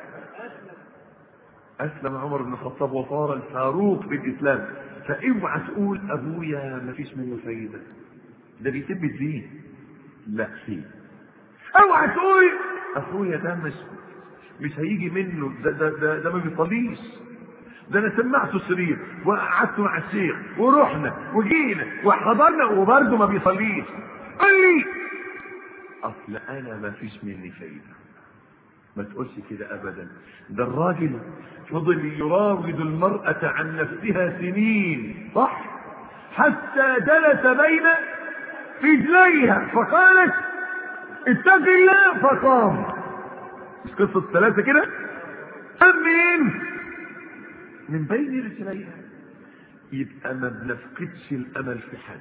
أسلم عمر بن الخطاب وصار الفاروق في الإسلام فاوعى تقول أبويا ما فيش منه فايدة ده بيسب الدين لا فيه اوعى تقول أخويا ده مش مش هيجي منه ده ده ده, ده ما بيصليش ده انا سمعته السرير وقعدت مع الشيخ ورحنا وجينا وحضرنا وبرضه ما بيصليش قال لي اصل انا ما فيش مني فايده ما تقولش كده ابدا ده الراجل فضل يراود المرأة عن نفسها سنين صح حتى جلس بين رجليها فقالت اتق الله فقام مش قصة ثلاثة كده قام منين من بين رجليها يبقى ما بنفقدش الامل في حد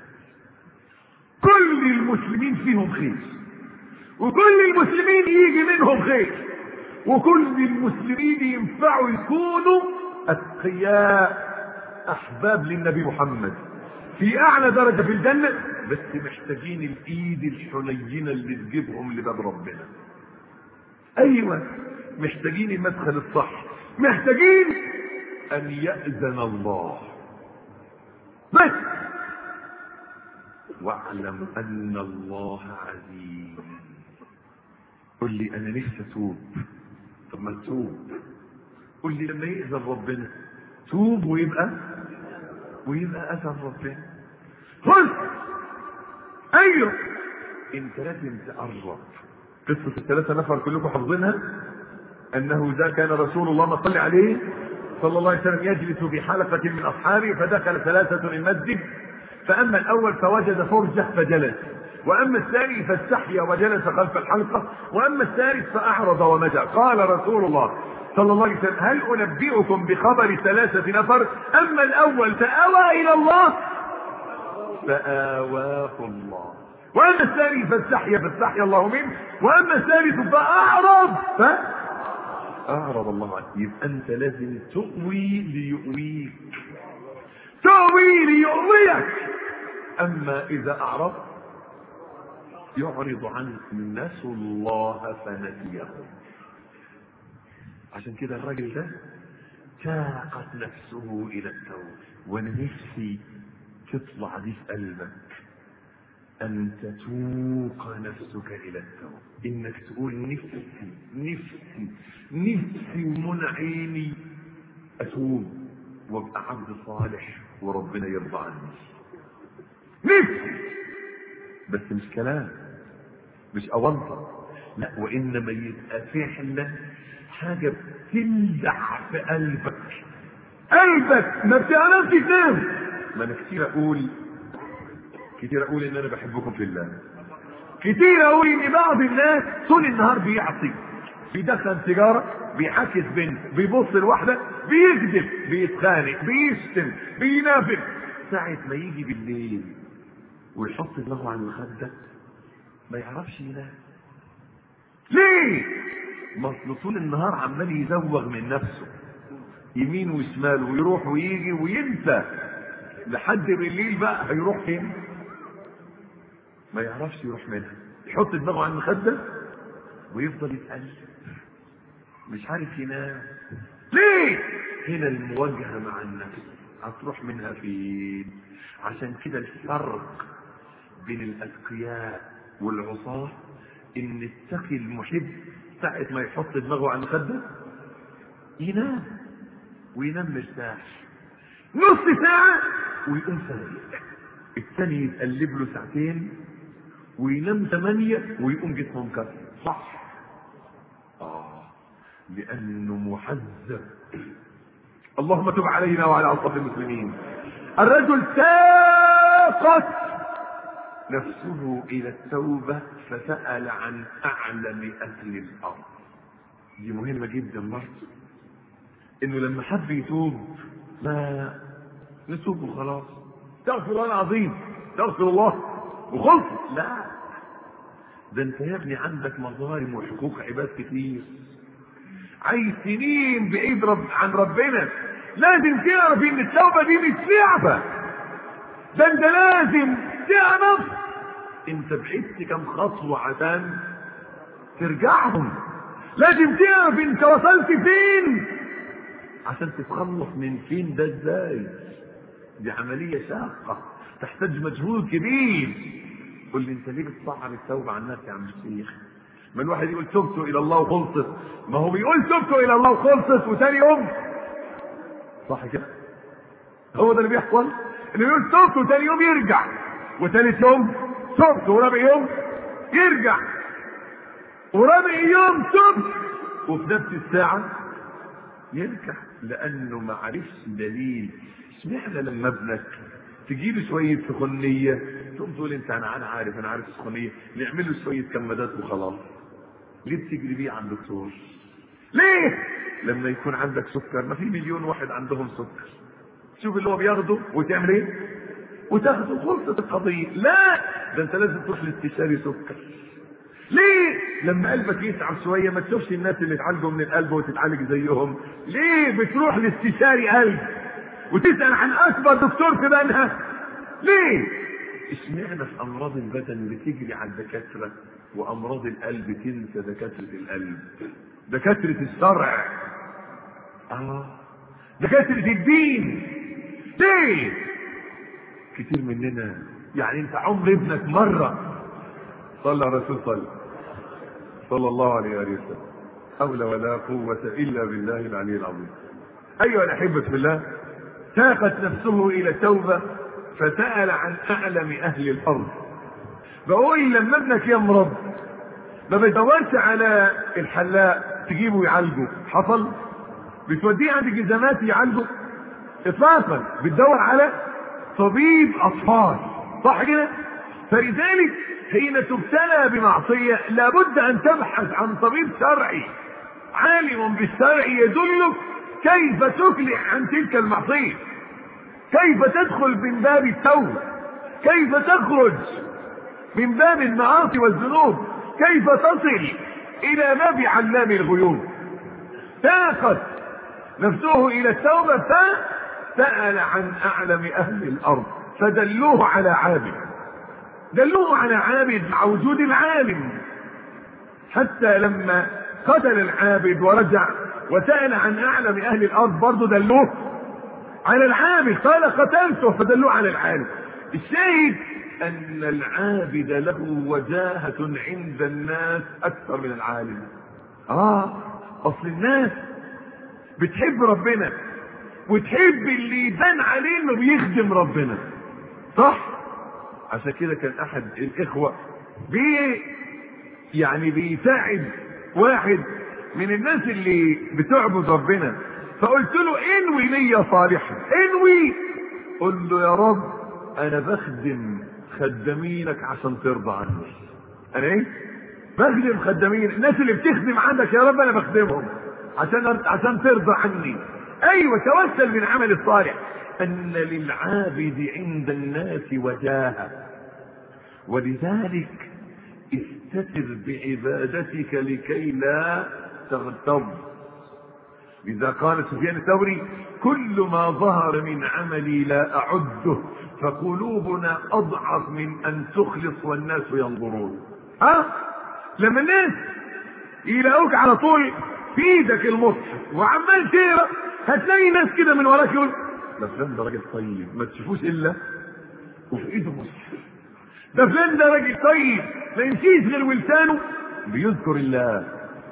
كل المسلمين فيهم خير وكل المسلمين يجي منهم خير وكل المسلمين ينفعوا يكونوا اتقياء احباب للنبي محمد في اعلى درجه في الجنه بس محتاجين الايد الحنينه اللي تجيبهم لباب ربنا ايوه محتاجين المدخل الصح محتاجين ان ياذن الله بس واعلم ان الله عزيز قل لي انا نفسي اتوب طب ما تتوب قل لي لما يأذن ربنا توب ويبقى ويبقى اذن ربنا خذ ايوه انت لازم تقرب قصة الثلاثة نفر كلكم حافظينها انه ذا كان رسول الله ما صلى عليه صلى الله عليه وسلم يجلس بحلقة من اصحابه فدخل ثلاثة المسجد فاما الاول فوجد فرجة فجلس واما الثاني فاستحيا وجلس خلف الحلقة واما الثالث فاعرض ومجى قال رسول الله صلى الله عليه وسلم هل انبئكم بخبر ثلاثة نفر اما الاول فاوى الى الله فآواه الله واما الثاني فاستحيا فاستحيا الله منه واما الثالث فاعرض ف اعرض الله عنه يبقى انت لازم تؤوي ليؤويك تؤوي ليؤويك اما اذا اعرضت يعرض عنك نسوا الله فنسيهم عشان كده الراجل ده تاقت نفسه الى التوبه وانا نفسي تطلع دي في قلبك أن تتوق نفسك إلى التوبة إنك تقول نفسي نفسي نفسي من عيني أتوب وأبقى عبد صالح وربنا يرضى عني نفسي بس مش كلام مش أونطة لا وإنما يبقى فعلا حاجة بتلدع في قلبك قلبك ما بتعرفش تنام ما أنا كتير أقول كتير اقول ان انا بحبكم في الله كتير اقول ان بعض الناس طول النهار بيعصي بيدخن سيجارة بيحكس بنت بيبص لواحدة بيكذب بيتخانق بيشتم بينافق ساعة ما يجي بالليل ويحط دماغه على المخدة ما يعرفش ينام ليه؟ ما اصل طول النهار عمال يزوغ من نفسه يمين وشمال ويروح ويجي وينسى لحد بالليل بقى هيروح فين؟ ما يعرفش يروح منها يحط دماغه على المخدة ويفضل يتقلب مش عارف ينام ليه هنا المواجهة مع النفس هتروح منها فين عشان كده الفرق بين الأتقياء والعصاة إن التقي المحب ساعة ما يحط دماغه على المخدة ينام وينام مرتاح نص ساعة ويقوم فايق الثاني يتقلب له ساعتين وينام ثمانية ويقوم جسمه مكسر صح آه لأنه محذب اللهم تب علينا وعلى أوصاف المسلمين الرجل ساقت نفسه إلى التوبة فسأل عن أعلم أهل الأرض دي مهمة جدا برضه انه لما حب يتوب ما نتوب وخلاص استغفر الله العظيم استغفر الله وخلص لا ده انت يا ابني عندك مظالم وحقوق عباد كتير عايز سنين بعيد رب عن ربنا لازم تعرف ان التوبه دي مش لعبه ده انت لازم تعرف انت بعدت كم خطوه عشان ترجعهم لازم تعرف انت وصلت فين عشان تتخلص من فين ده ازاي دي عمليه شاقه تحتاج مجهود كبير قل لي انت ليه بتصعب التوبه على الناس يا عم الشيخ ما الواحد يقول تبت الى الله وخلصت ما هو بيقول تبت الى الله وخلصت وتاني يوم صح كده هو ده اللي بيحصل انه يقول تبت وتاني يوم يرجع وتالت يوم تبت ورابع يوم يرجع ورابع يوم تبت وفي نفس الساعة يرجع لأنه ما عرفش دليل اشمعنى لما ابنك تجيب شوية سخونية تقوم تقول انت انا انا عارف انا عارف سخونية نعمل له شوية كمادات وخلاص ليه بتجري بيه عند دكتور ليه لما يكون عندك سكر ما في مليون واحد عندهم سكر شوف اللي هو بياخده وتعمل ايه وتاخده خلصت القضية لا ده انت لازم تروح لاستشاري سكر ليه لما قلبك يتعب شوية ما تشوفش الناس اللي اتعالجوا من القلب وتتعالج زيهم ليه بتروح لاستشاري قلب وتسأل عن أكبر دكتور في بنها ليه اشمعنى في أمراض البدن بتجري على الدكاترة وأمراض القلب تنسى دكاترة القلب دكاترة الشرع آه دكاترة الدين ليه كتير مننا يعني انت عمر ابنك مرة صلى الرسول صلى صلى الله عليه وآله وسلم حول ولا قوة إلا بالله العلي العظيم أيها الأحبة في الله ساقت نفسه إلى التوبة فسأل عن أعلم أهل الأرض بقول لما ابنك يمرض ما بتدورش على الحلاق تجيبه يعالجه حصل بتوديه عند الجزامات يعالجه اطلاقا بتدور على طبيب اطفال صح كده فلذلك حين تبتلى بمعصيه لابد ان تبحث عن طبيب شرعي عالم بالشرع يدلك كيف تفلح عن تلك المعصيه كيف تدخل من باب التوبه كيف تخرج من باب المعاصي والذنوب كيف تصل الى باب علام الغيوب ساقت نفسه الى التوبه فسال عن اعلم اهل الارض فدلوه على عابد دلوه على عابد مع وجود العالم حتى لما قتل العابد ورجع وسال عن اعلم اهل الارض برضه دلوه على العابد قال قتلته فدلوه على العالم الشاهد ان العابد له وجاهة عند الناس اكثر من العالم اه اصل الناس بتحب ربنا وتحب اللي يبان عليه انه بيخدم ربنا صح عشان كده كان احد الاخوة بي يعني بيساعد واحد من الناس اللي بتعبد ربنا فقلت له انوي نية صالحة انوي قل له يا رب انا بخدم خدامينك عشان ترضى عني انا ايه بخدم خدامين الناس اللي بتخدم عندك يا رب انا بخدمهم عشان عشان ترضى عني ايوه توسل بالعمل الصالح ان للعابد عند الناس وجاهه ولذلك استتر بعبادتك لكي لا تغتر لذا قال سفيان الثوري كل ما ظهر من عملي لا اعده فقلوبنا اضعف من ان تخلص والناس ينظرون ها لما الناس يلاقوك على طول في ايدك المصحف وعمال تقرا هتلاقي ناس كده من وراك يقول ده فلان ده راجل طيب ما تشوفوش الا وفي ايده مصحف ده فلان ده راجل طيب ما يمشيش غير ولسانه بيذكر الله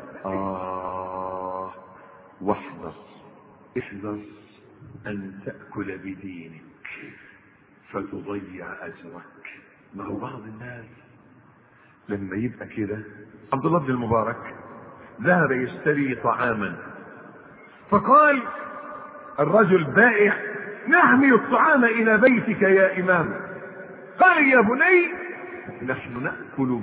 اه واحذر احذر ان تاكل بدينك فتضيع اجرك ما هو بعض الناس لما يبقى كده عبد الله بن المبارك ذهب يشتري طعاما فقال الرجل بائع نحمل الطعام الى بيتك يا امام قال يا بني نحن ناكل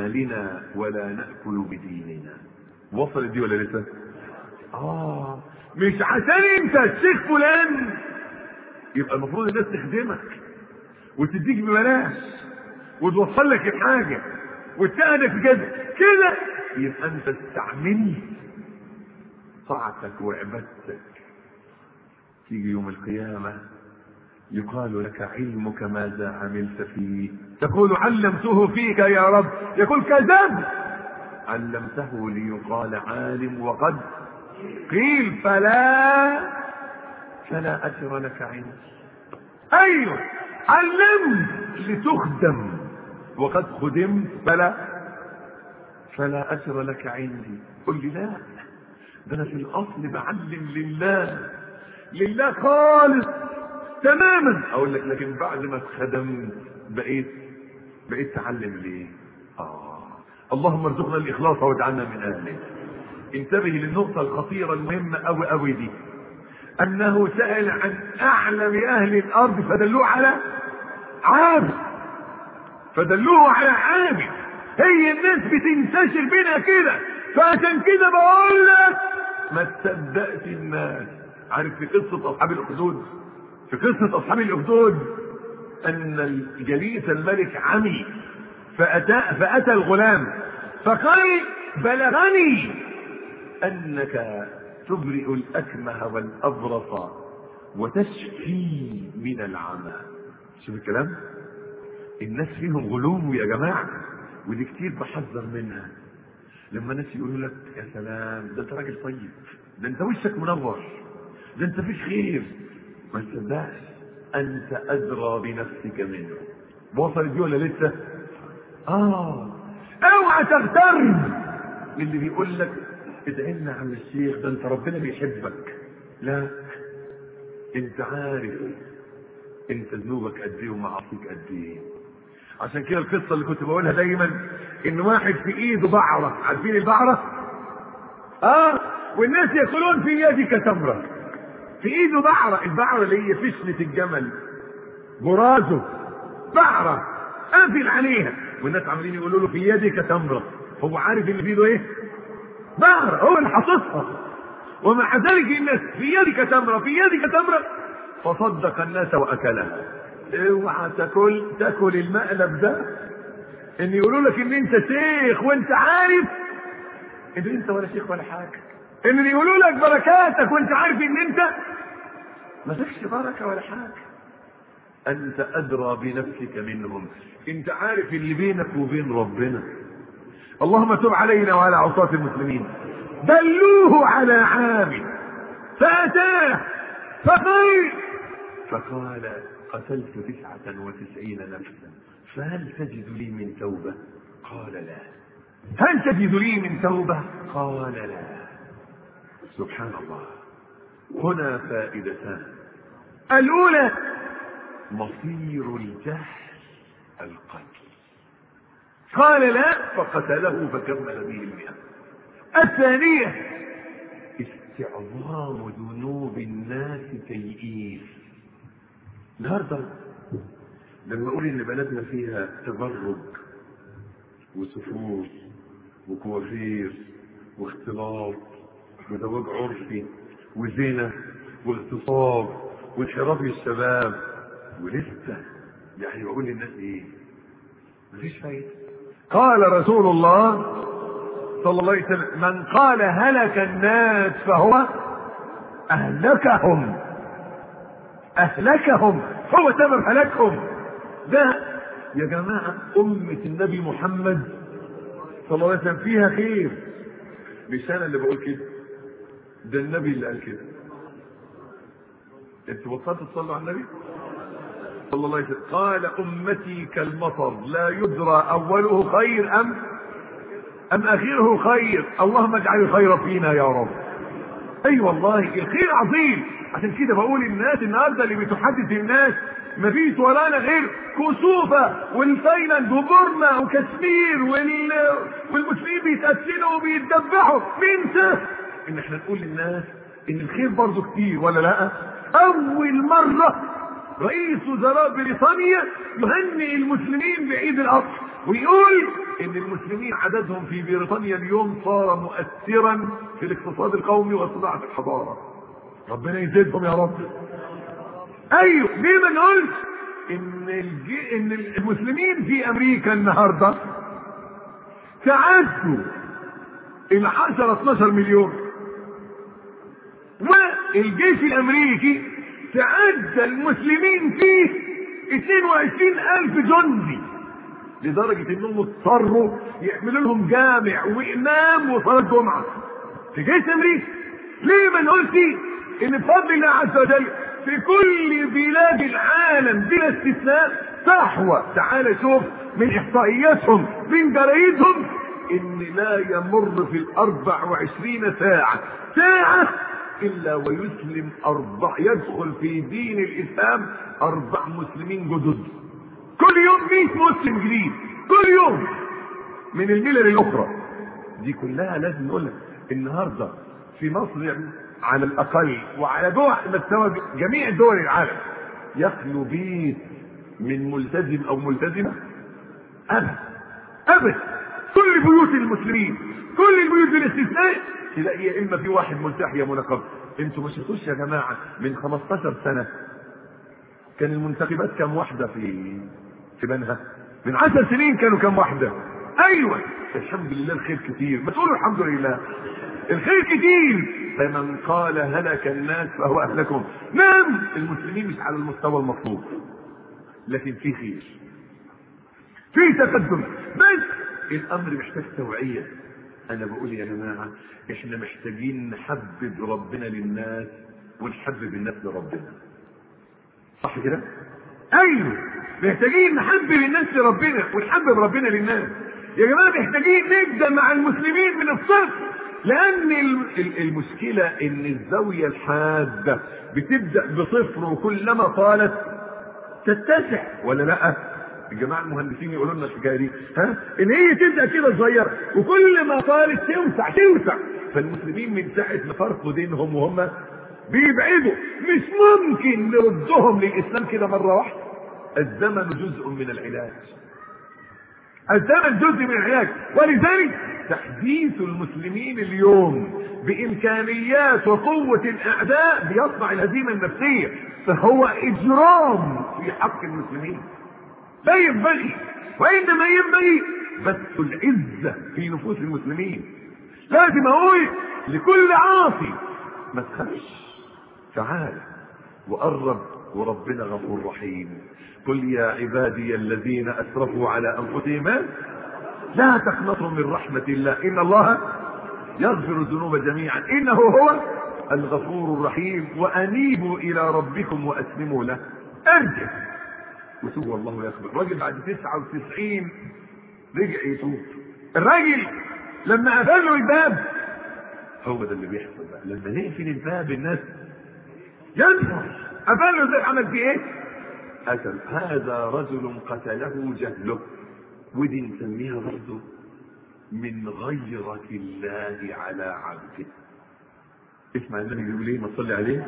باموالنا ولا ناكل بديننا وصلت دي ولا لسه اه مش عشان انت الشيخ فلان يبقى المفروض الناس تخدمك وتديك ببلاش وتوصل لك الحاجه وتساعدك في كده كده يبقى انت استعملت طاعتك وعبادتك تيجي يوم القيامه يقال لك علمك ماذا عملت فيه تقول علمته فيك يا رب يقول كذب علمته ليقال عالم وقد قيل فلا فلا اجر لك عندي ايوه علمت لتخدم وقد خدمت فلا فلا اجر لك عندي قل لي لا ده انا في الاصل بعلم لله لله خالص تماما اقول لك لكن بعد ما اتخدمت بقيت بقيت تعلم ليه اه اللهم ارزقنا الاخلاص واجعلنا من اهله انتبه للنقطة الخطيرة المهمة أوي أوي دي أنه سأل عن أعلم أهل الأرض فدلوه على عابد فدلوه على عابد هي الناس بتنتشر بينا كده فعشان كده بقول لك ما تصدقش الناس عارف في قصة أصحاب الأخدود في قصة أصحاب الأخدود أن جليس الملك عمي فأتى, فأتى الغلام فقال بلغني أنك تبرئ الأكمه والأبرص وتشفي من العمى شوف الكلام الناس فيهم غلو يا جماعة ودي كتير بحذر منها لما ناس يقولوا لك يا سلام ده انت راجل طيب ده انت وشك منور ده انت فيش خير ما تصدقش انت ادرى بنفسك منه وصلت دي ولا لسه اه اوعى تغتر من اللي بيقول لك ادعي لنا عم الشيخ ده انت ربنا بيحبك لا انت عارف انت ذنوبك قد ايه ومعاصيك قد ايه عشان كده القصه اللي كنت بقولها دايما ان واحد في ايده بعره عارفين البعره اه والناس ياكلون في يدك تمره في ايده بعره البعره اللي هي فشنه الجمل برازه بعره قافل عليها والناس عمالين يقولوا له في يدك تمره هو عارف اللي في ايده ايه بعره هو اللي حاططها ومع ذلك الناس في يدك تمره في يدك تمره فصدق الناس واكلها اوعى تاكل تاكل المقلب ده ان يقولوا لك ان انت شيخ وانت عارف ان انت ولا شيخ ولا حاجه ان يقولوا لك بركاتك وانت عارف ان انت ما فيكش بركه ولا حاجه انت ادرى بنفسك منهم انت عارف اللي بينك وبين ربنا اللهم تب علينا وعلى عصاة المسلمين دلوه على عام فأتاه فقال فقال قتلت تسعة وتسعين نفسا فهل تجد لي من توبة قال لا هل تجد لي من توبة قال لا سبحان الله هنا فائدتان الأولى مصير الجهل القتل قال لا فقتله فكمل به المئة الثانية استعظام ذنوب الناس تيئيس النهارده لما اقول ان بلدنا فيها تبرج وسفور وكوافير واختلاط وزواج عرفي وزنا واغتصاب وانحراف للشباب ولسه يعني بقول للناس ايه مفيش فايده قال رسول الله صلى الله عليه وسلم من قال هلك الناس فهو اهلكهم اهلكهم هو سبب هلاكهم ده يا جماعة أمة النبي محمد صلى الله عليه وسلم فيها خير مش أنا اللي بقول كده ده النبي اللي قال كده انتوا بطلتوا تصلوا على النبي صلى الله عليه وسلم قال أمتي كالمطر لا يدرى أوله خير أم أم آخره خير اللهم اجعل الخير فينا يا رب اي أيوة والله الخير عظيم عشان كده بقول الناس النهارده اللي بتحدث الناس مفيش ورانا غير كسوفة والتايلاند وبورما وكشمير وال... والمسلمين بيتقتلوا وبيتذبحوا ننسى ان احنا نقول للناس ان الخير برضه كتير ولا لا اول مرة رئيس وزراء بريطانيا يهنئ المسلمين بعيد الاضحى ويقول ان المسلمين عددهم في بريطانيا اليوم صار مؤثرا في الاقتصاد القومي وصناعة الحضارة ربنا يزيدهم يا رب ايوه ليه ما نقولش ان الجي... ان المسلمين في امريكا النهارده تعدوا ال 10 12 مليون والجيش الامريكي تعدى المسلمين فيه 22 الف جندي لدرجة انهم اضطروا يعملوا لهم جامع وامام وصلاة جمعة في جيش امريكا ليه ما نقولش ان بفضل الله عز وجل في كل بلاد العالم بلا استثناء صحوة تعال شوف من احصائياتهم من جرايدهم ان لا يمر في الاربع وعشرين ساعة ساعة الا ويسلم اربع يدخل في دين الاسلام اربع مسلمين جدد كل يوم 100 مسلم جديد كل يوم من الملل الاخرى دي كلها لازم نقولها النهارده في مصر يعني على الاقل وعلى دول مستوى جميع دول العالم يخلو بيت من ملتزم او ملتزمه ابدا ابدا كل بيوت المسلمين كل البيوت بالاستثناء تلاقي يا اما في واحد ملتحي يا منقب انتوا ما شفتوش يا جماعه من 15 سنه كان المنتخبات كام واحده في في بنها من 10 سنين كانوا كام واحده ايوه الحمد لله الخير كتير ما تقولوا الحمد لله الخير كتير فمن قال هلك الناس فهو اهلكهم نعم المسلمين مش على المستوى المطلوب لكن في خير في تقدم بس الامر محتاج توعيه انا بقول يا جماعه احنا محتاجين نحبب ربنا للناس ونحبب الناس لربنا صح كده ايوه محتاجين نحبب الناس لربنا ونحبب ربنا للناس يا جماعه محتاجين نبدا مع المسلمين من الصفر لان المشكله ان الزاويه الحاده بتبدا بصفر وكلما طالت تتسع ولا لا الجماعه المهندسين يقولوا لنا الحكايه دي ها ان هي تبدا كده صغيره وكل ما طالت توسع توسع فالمسلمين من ساعه ما فرقوا دينهم وهم بيبعدوا مش ممكن نردهم للاسلام كده مره واحده الزمن جزء من العلاج الزمن جزء من العلاج ولذلك تحديث المسلمين اليوم بامكانيات وقوه الاعداء بيصنع الهزيمه النفسيه فهو اجرام في حق المسلمين لا ينبغي وانما ينبغي بث العزه في نفوس المسلمين لازم اقول لكل عاصي ما تخافش تعال وقرب وربنا غفور رحيم قل يا عبادي الذين اسرفوا على انفسهم لا تقنطوا من رحمة الله إن الله يغفر الذنوب جميعا إنه هو الغفور الرحيم وأنيبوا إلى ربكم وأسلموا له أرجع وتوب والله يقبل الراجل بعد 99 رجع يتوب الراجل لما قفل له الباب هو ده اللي بيحصل بقى لما نقفل الباب الناس ينفر قفل له ازاي عمل فيه ايه؟ قتل هذا رجل قتله جهله ودي نسميها برضه من غيرة الله على عبده اسمع النبي بيقول ايه ما تصلي عليه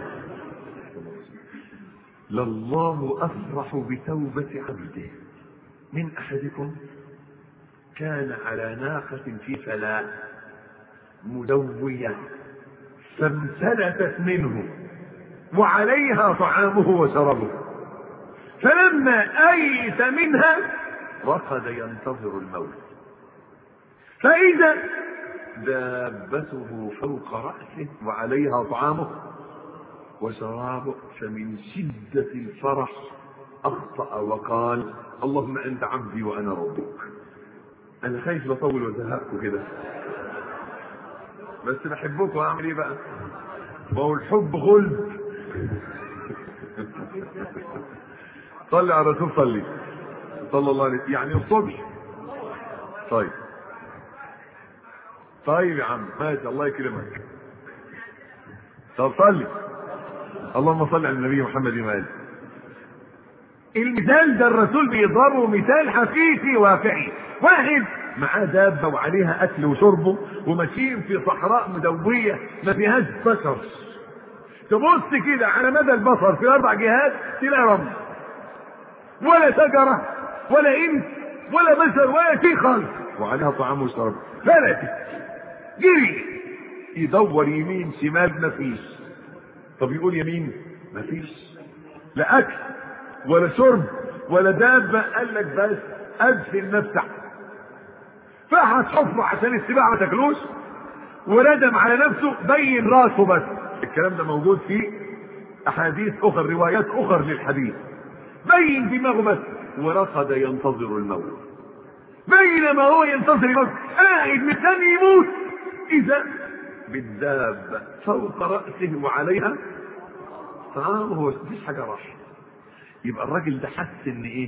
لله افرح بتوبة عبده من احدكم كان على ناقة في فلاة مدوية فامتلتت منه وعليها طعامه وشربه فلما ايس منها رقد ينتظر الموت فإذا دابته فوق رأسه وعليها طعامه وشرابه فمن شدة الفرح أخطأ وقال اللهم أنت عبدي وأنا ربك أنا خايف لطول وزهقكم كده بس بحبكم أعمل إيه بقى؟ ما هو الحب غلب صلي على الرسول صلي صلى الله عليه وسلم يعني الصبح طيب طيب يا عم ماشي الله يكرمك طب صلي اللهم صل على النبي محمد وآله المثال ده الرسول بيضربه مثال حقيقي واقعي واحد معاه دابة وعليها أكل وشربه وماشيين في صحراء مدوية ما فيهاش بشر تبص كده على مدى البصر في أربع جهات تلاقي رمل ولا شجرة ولا انس ولا بشر ولا شيء خالص وعليها طعام وشراب فلتت جري يدور يمين شمال مفيش طب يقول يمين مفيش لا اكل ولا شرب ولا دابه قال لك بس ادفن نفسك فحت حفره عشان السباع ما تاكلوش وردم على نفسه بين راسه بس الكلام ده موجود في احاديث اخر روايات اخر للحديث بين دماغه بس ورقد ينتظر الموت بينما هو ينتظر الموت قاعد مستني يموت اذا بالدابه فوق راسه وعليها طعامه هو مفيش حاجه راح يبقى الراجل ده حس ان ايه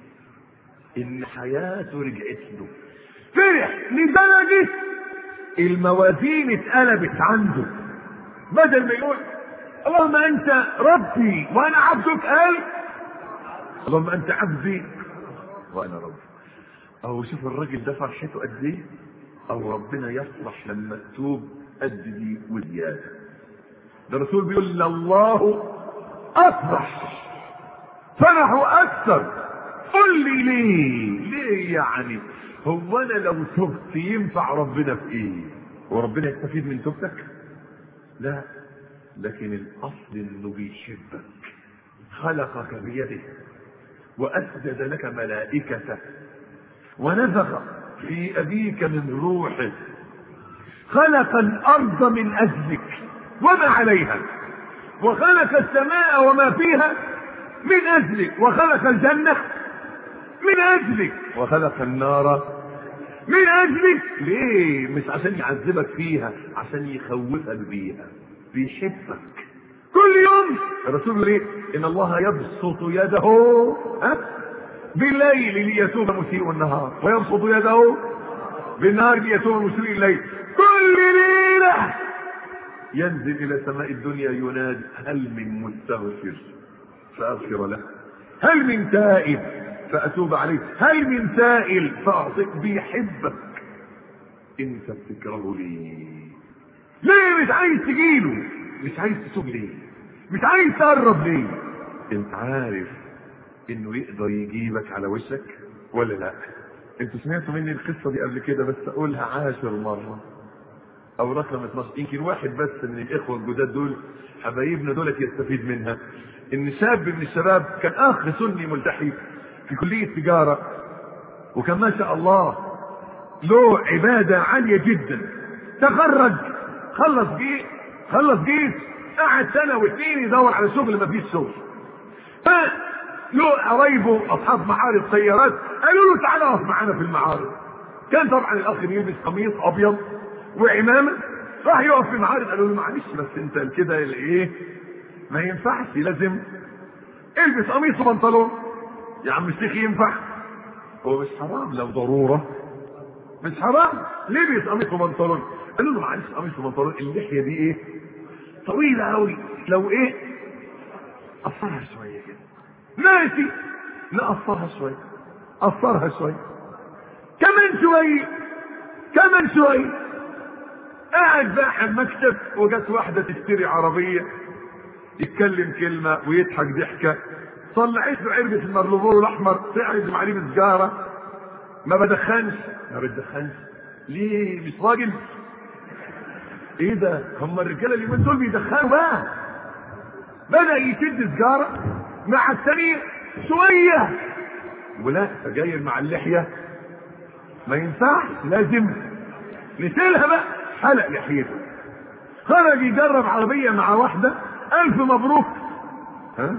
ان حياته رجعت له فرح لدرجه الموازين اتقلبت عنده بدل ما يقول اللهم انت ربي وانا عبدك قال اللهم انت عبدي وانا ربي او شوف الراجل ده فرحته قد ايه او ربنا يفرح لما تتوب قد دي وزياده ده الرسول بيقول الله افرح فرحوا اكثر قل لي ليه ليه يعني هو انا لو تبت ينفع ربنا في ايه وربنا يستفيد من توبتك لا لكن الاصل انه بيحبك خلقك بيده واسجد لك ملائكته ونفخ في ابيك من روحه خلق الارض من اجلك وما عليها وخلق السماء وما فيها من اجلك وخلق الجنه من اجلك وخلق النار من اجلك ليه مش عشان يعذبك فيها عشان يخوفك بيها بيحبك كل يوم الرسول يقول ايه ان الله يبسط يده ها بالليل ليتوب مسيء النهار ويبسط يده بالنهار ليتوب مسيء الليل كل ليله ينزل الى سماء الدنيا ينادي هل من مستغفر فاغفر له هل من تائب فاتوب عليه هل من سائل فاعطيك بيحبك انت بتكرهه ليه ليه مش عايز تجيله مش عايز تتوب ليه مش عايز تقرب ليه انت عارف انه يقدر يجيبك على وشك ولا لا انتوا سمعتوا مني القصه دي قبل كده بس اقولها عاشر مره او رقم 12 يمكن واحد بس من الاخوه الجداد دول حبايبنا دولت يستفيد منها ان شاب من الشباب كان اخ سني ملتحي في كليه تجاره وكان ما شاء الله له عباده عاليه جدا تخرج خلص جيش خلص جيش قعد سنه واثنين يدور على شغل ما فيش شغل له قرايبه اصحاب معارض سيارات قالوا له تعالى اقف معانا في المعارض كان طبعا الاخ بيلبس قميص ابيض وعمامه راح يقف في المعارض قالوا له معلش بس انت كده ايه ما ينفعش لازم البس قميص وبنطلون يا عم الشيخ ينفع هو مش حرام لو ضروره مش حرام لبس قميص وبنطلون قالوا له معلش قميص وبنطلون اللحيه دي ايه طويله قوي لو ايه قصرها شويه كده ماشي نقصرها شويه قصرها شويه كمان شويه كمان شويه قاعد بقى مكتب وجت واحده تشتري عربيه يتكلم كلمه ويضحك ضحكه طلعت له علبه المرلوبور الاحمر تعزم عليه بسجاره ما بدخنش ما بتدخنش ليه مش راجل ايه ده هم الرجاله اليومين دول بيدخنوا بقى بدا يشد سجاره مع السرير شويه ولا سجاير مع اللحيه ما ينفعش لازم نسيلها بقى حلق لحيته خرج يجرب عربيه مع واحده الف مبروك ها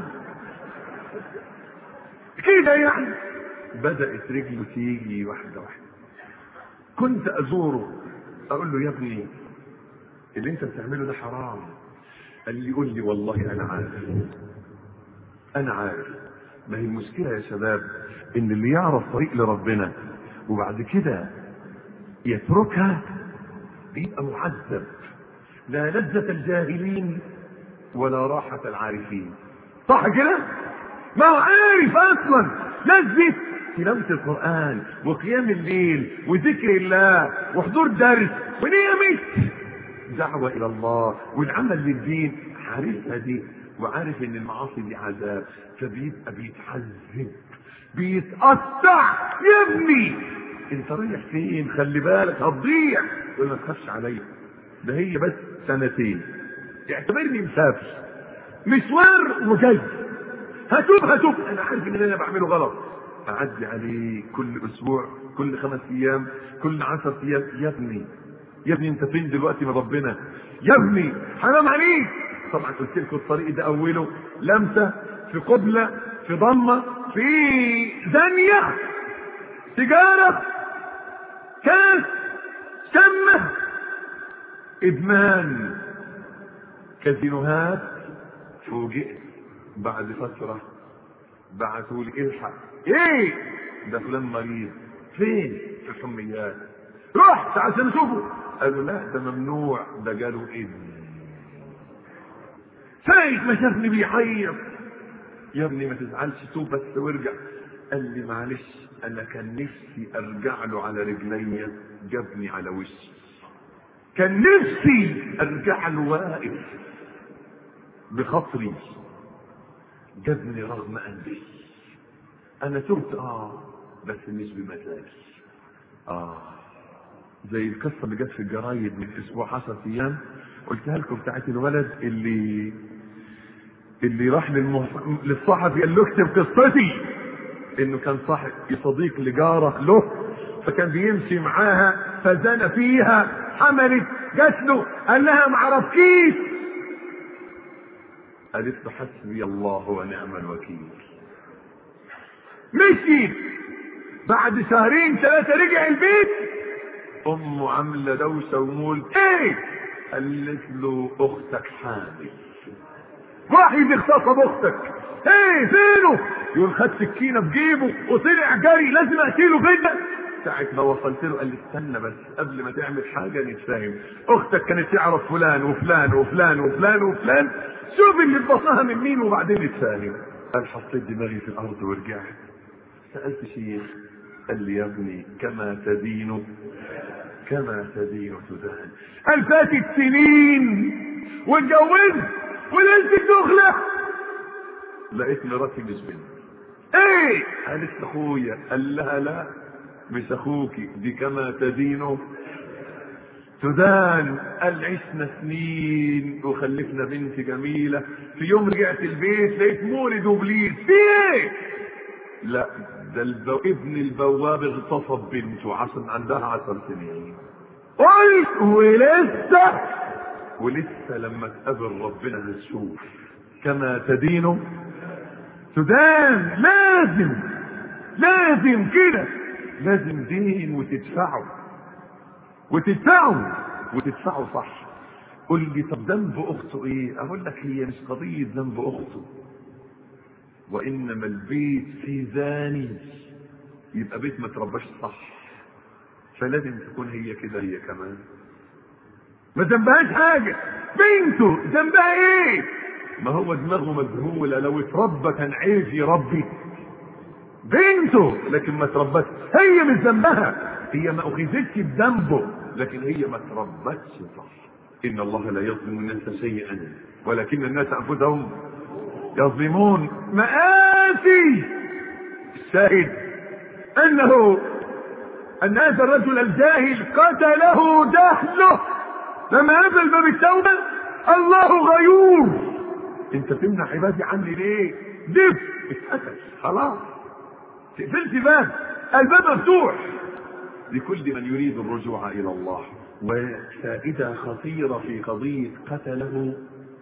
كده يعني بدات رجله تيجي واحده واحده كنت ازوره اقول له يا ابني اللي انت بتعمله ده حرام قال لي قول لي والله انا عارف انا عارف ما هي المشكله يا شباب ان اللي يعرف طريق لربنا وبعد كده يتركها بيبقى معذب لا لذة الجاهلين ولا راحة العارفين صح كده؟ ما هو عارف اصلا لذة تلاوة القرآن وقيام الليل وذكر الله وحضور درس ونعمة دعوة إلى الله والعمل للدين عارفها دي وعارف إن المعاصي دي عذاب فبيبقى بيتعذب بيتقطع يا ابني انت رايح فين خلي بالك هتضيع يقول ما تخافش عليا ده هي بس سنتين اعتبرني مسافر مشوار وجاي هتوب هتوب انا عارف ان انا بعمله غلط اعدي عليه كل اسبوع كل خمس ايام كل عشر ايام يا ابني يا ابني انت فين دلوقتي من ربنا يا ابني حرام عليك طبعا قلت لكم الطريق ده اوله لمسه في قبله في ضمه في زانيه سيجاره كاس سمه ادمان كازينوهات فوجئت بعد فتره بعثوا لي الحق ايه ده فلان مريض فين في الحميات رحت عشان اشوفه قالوا لا ده ممنوع ده جاله اذن سايق ما شافني بيعيط يا ابني ما تزعلش توب بس وارجع قال لي معلش انا كان نفسي ارجع له على رجلي جابني على وشي كان نفسي ارجع له واقف بخاطري جابني رغم انفي انا تبت اه بس مش بمزاجي اه زي القصه اللي جت في الجرايد من اسبوع 10 ايام قلتها لكم بتاعت الولد اللي اللي راح للمه... للصحفي قال له اكتب قصتي انه كان صاحب صديق لجاره له فكان بيمشي معاها فزنى فيها حملت جات له قال لها ما عرفكيش قالت له حسبي الله ونعم الوكيل مشي بعد شهرين ثلاثة رجع البيت أمه عاملة دوشة ومول إيه؟ قالت له أختك حامل واحد اغتصب أختك إيه فينه؟ يقول خد سكينة في جيبه وطلع جري لازم أقتله كده ساعة ما وصلت له قال لي استنى بس قبل ما تعمل حاجة نتفاهم أختك كانت تعرف فلان وفلان وفلان وفلان وفلان شوف اللي اتبصها من مين وبعدين نتفاهم قال حطيت دماغي في الأرض ورجعت سألت شيخ قال لي يا ابني كما تدين كما تدين تدان قال فاتت سنين واتجوزت ولقيت الدخلة لقيت مراتي مش بنت ايه قالت اخويا قال لها لا مش اخوكي دي كما تدين تدان قال عشنا سنين وخلفنا بنت جميلة في يوم رجعت البيت لقيت مولد وبليس في ايه لا ده البو... ابن البواب اغتصب بنته عشان عندها عشر سنين قلت ولسه ولسه لما تقابل ربنا هتشوف كما تدين تدان لازم لازم كده لازم دين وتدفعه وتدفعه وتدفعه صح قل لي طب ذنب اخته ايه اقول لك هي مش قضيه ذنب اخته وانما البيت في زاني يبقى بيت ما ترباش صح فلازم تكون هي كده هي كمان ما ذنبهاش حاجة بنته ذنبها ايه ما هو دماغه مذهولة لو اتربى كان عايز يربي بنته لكن ما تربتش هي مش ذنبها هي ما اخذتش بذنبه لكن هي ما تربتش صح ان الله لا يظلم الناس شيئا ولكن الناس انفسهم يظلمون مآسي الشاهد انه ان هذا الرجل الجاهل قتله جهله لما قفل باب التوبة الله غيور انت تمنع عبادي عني ليه دب اتقتل خلاص تقفلت باب الباب مفتوح لكل من يريد الرجوع الى الله وفائدة خطيرة في قضية قتله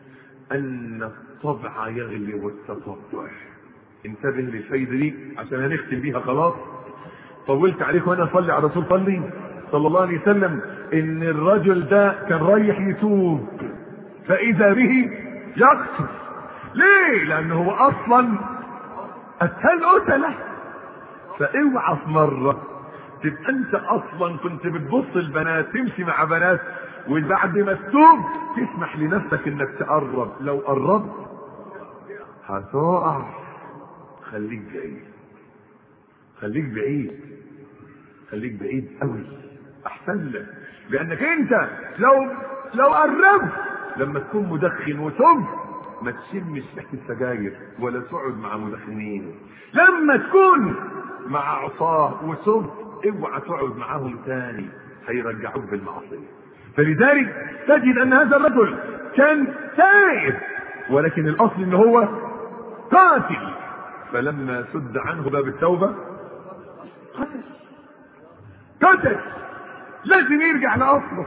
ان الطبع يغلب التطبع انتبه للفايدة دي عشان هنختم بيها خلاص طولت عليك وانا صلي على رسول صلي صلى الله عليه وسلم ان الرجل ده كان رايح يتوب فاذا به يقتل ليه لانه هو اصلا قتل قتله فاوعى في مره تبقى انت اصلا كنت بتبص البنات تمشي مع بنات وبعد ما تتوب تسمح لنفسك انك تقرب لو قربت هتقع خليك بعيد خليك بعيد خليك بعيد قوي احسن لك لانك انت لو لو قربت لما تكون مدخن وتب ما تشمش ريحه السجاير ولا تقعد مع مدخنين لما تكون مع عصاه وتب اوعى تقعد معاهم تاني هيرجعوك بالمعصيه فلذلك تجد ان هذا الرجل كان تائب ولكن الاصل ان هو قاتل فلما سد عنه باب التوبه قتل قتل لازم يرجع لاصله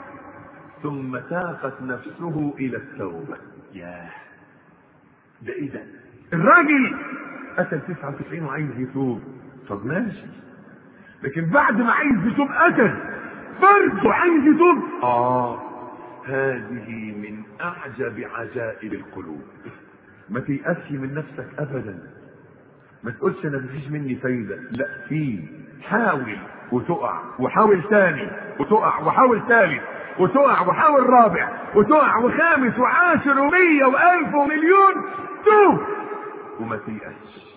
ثم ساقت نفسه الى التوبه ياه ده ايه ده الراجل قتل 99 وعايز يتوب طب ماشي لكن بعد ما عايز يتوب قتل برضه عايز يتوب اه هذه من اعجب عجائب القلوب ما تيأسش من نفسك ابدا ما تقولش انا مفيش مني فايده لا في حاول وتقع وحاول ثاني وتقع وحاول ثالث وتقع وحاول رابع وتقع وخامس وعاشر ومية والف ومليون توب وما تيأسش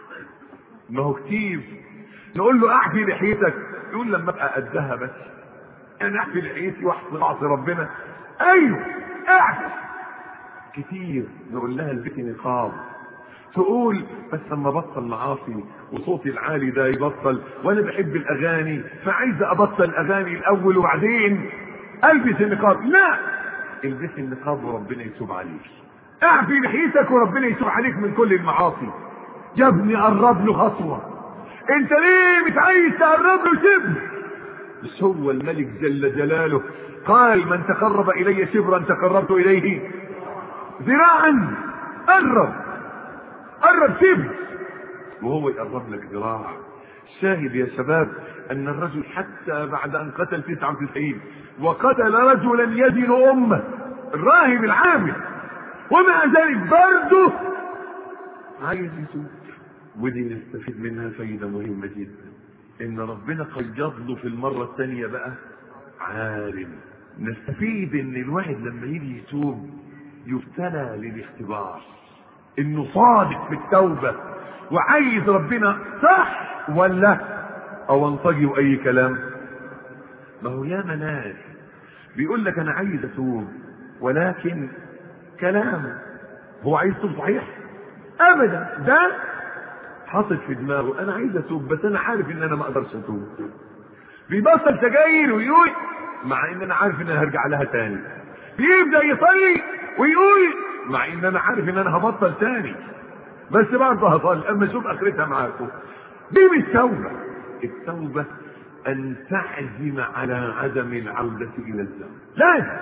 ما هو كتير نقول له اعفي لحيتك يقول لما ابقى قدها بس انا اعفي لحيتي واحسن اعصي ربنا ايوه اعفي كتير نقول لها البيت نقاب تقول بس لما بطل معاصي وصوتي العالي ده يبطل وانا بحب الاغاني فعايز ابطل اغاني الاول وبعدين البس النقاب لا البس النقاب وربنا يتوب عليك اعفي لحيتك وربنا يتوب عليك من كل المعاصي يا ابني قرب له خطوه انت ليه مش عايز تقرب له شبر مش هو الملك جل جلاله قال من تقرب الي شبرا تقربت اليه ذراعا قرب قرب شبر وهو يقرب لك ذراع شاهد يا شباب ان الرجل حتى بعد ان قتل 99 وقتل رجلا يزن امه الراهب العامل ومع ذلك برضه عايز يتوب ودي نستفيد منها فايده مهمه جدا ان ربنا قيض له في المره الثانيه بقى عالم نستفيد ان الواحد لما يجي يتوب يبتلى للاختبار انه صادق في التوبه وعايز ربنا صح ولا او انطجي اي كلام ما هو يا ناس بيقول لك انا عايز اتوب ولكن كلام هو عايز يتوب صحيح ابدا ده حاطط في دماغه انا عايز اتوب بس انا عارف ان انا ما اقدرش اتوب بيبطل سجاير ويقول مع ان انا عارف ان انا هرجع لها تاني بيبدا يصلي ويقول مع ان انا عارف ان انا هبطل تاني بس برضه هصلي اما اشوف اخرتها معاكم دي مش توبه التوبه ان تعزم على عدم العوده الى الذنب لازم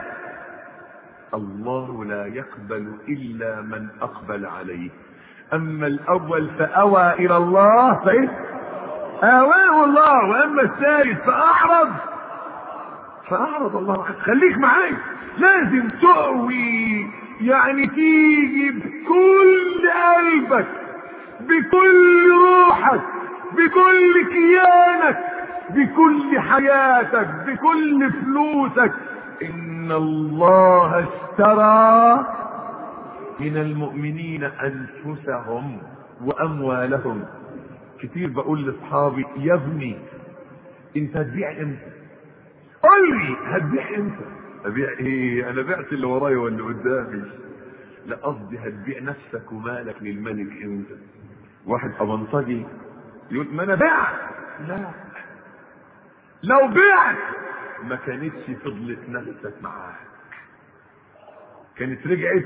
الله لا يقبل الا من اقبل عليه اما الاول فاوى الى الله فايه اواه الله واما الثالث فاعرض فاعرض الله عنه خليك معايا لازم تؤوي يعني تيجي بكل قلبك بكل روحك بكل كيانك بكل حياتك بكل فلوسك ان الله اشترى من المؤمنين انفسهم واموالهم كتير بقول لاصحابي يا ابني انت هتبيع امتى قول لي هتبيع امتى ابيع ايه انا بعت اللي ورايا واللي قدامي لا قصدي هتبيع نفسك ومالك للملك امتى واحد ابنطجي يقول ما انا بعت لا لو بعت ما كانتش فضلت نفسك معاك كانت رجعت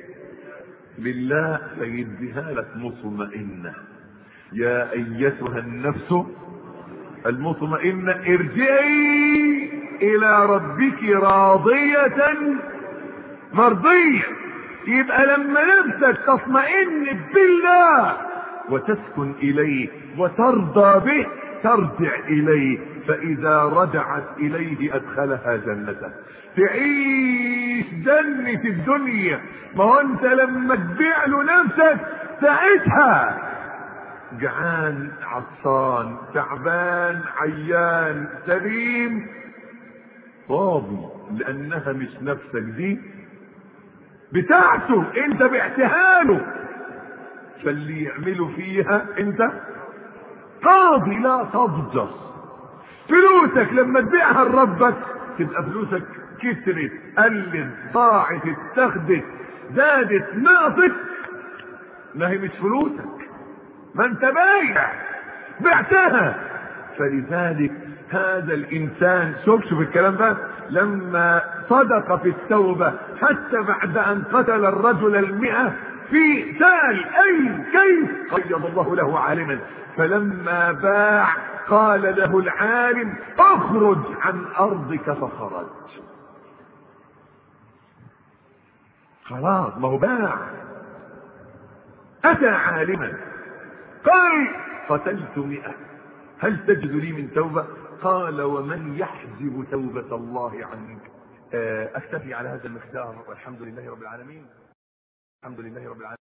لله فيديها لك مطمئنة يا أيتها النفس المطمئنة ارجعي إلى ربك راضية مرضية يبقى لما نفسك تطمئن بالله وتسكن إليه وترضى به ترجع إليه فإذا رجعت إليه أدخلها جنته تعيش جنة الدنيا ما هو أنت لما تبيع له نفسك ساعتها جعان عطشان تعبان عيان سليم راضي لأنها مش نفسك دي بتاعته انت بعتها له فاللي يعملوا فيها انت قاضي لا تضجر فلوسك لما تبيعها لربك تبقى فلوسك كترت قلت ضاعت اتخذت زادت نقصت ما هي مش فلوسك ما انت بايع بعتها فلذلك هذا الانسان شوف شوف الكلام ده لما صدق في التوبة حتى بعد ان قتل الرجل المئة في سال اي كيف قيض الله له عالما فلما باع قال له العالم اخرج عن ارضك فخرج خلاص ما هو باع اتى عالما قال قتلت مئة هل تجد لي من توبة قال ومن يحجب توبة الله عنك اكتفي على هذا المقدار والحمد لله رب العالمين الحمد لله رب العالمين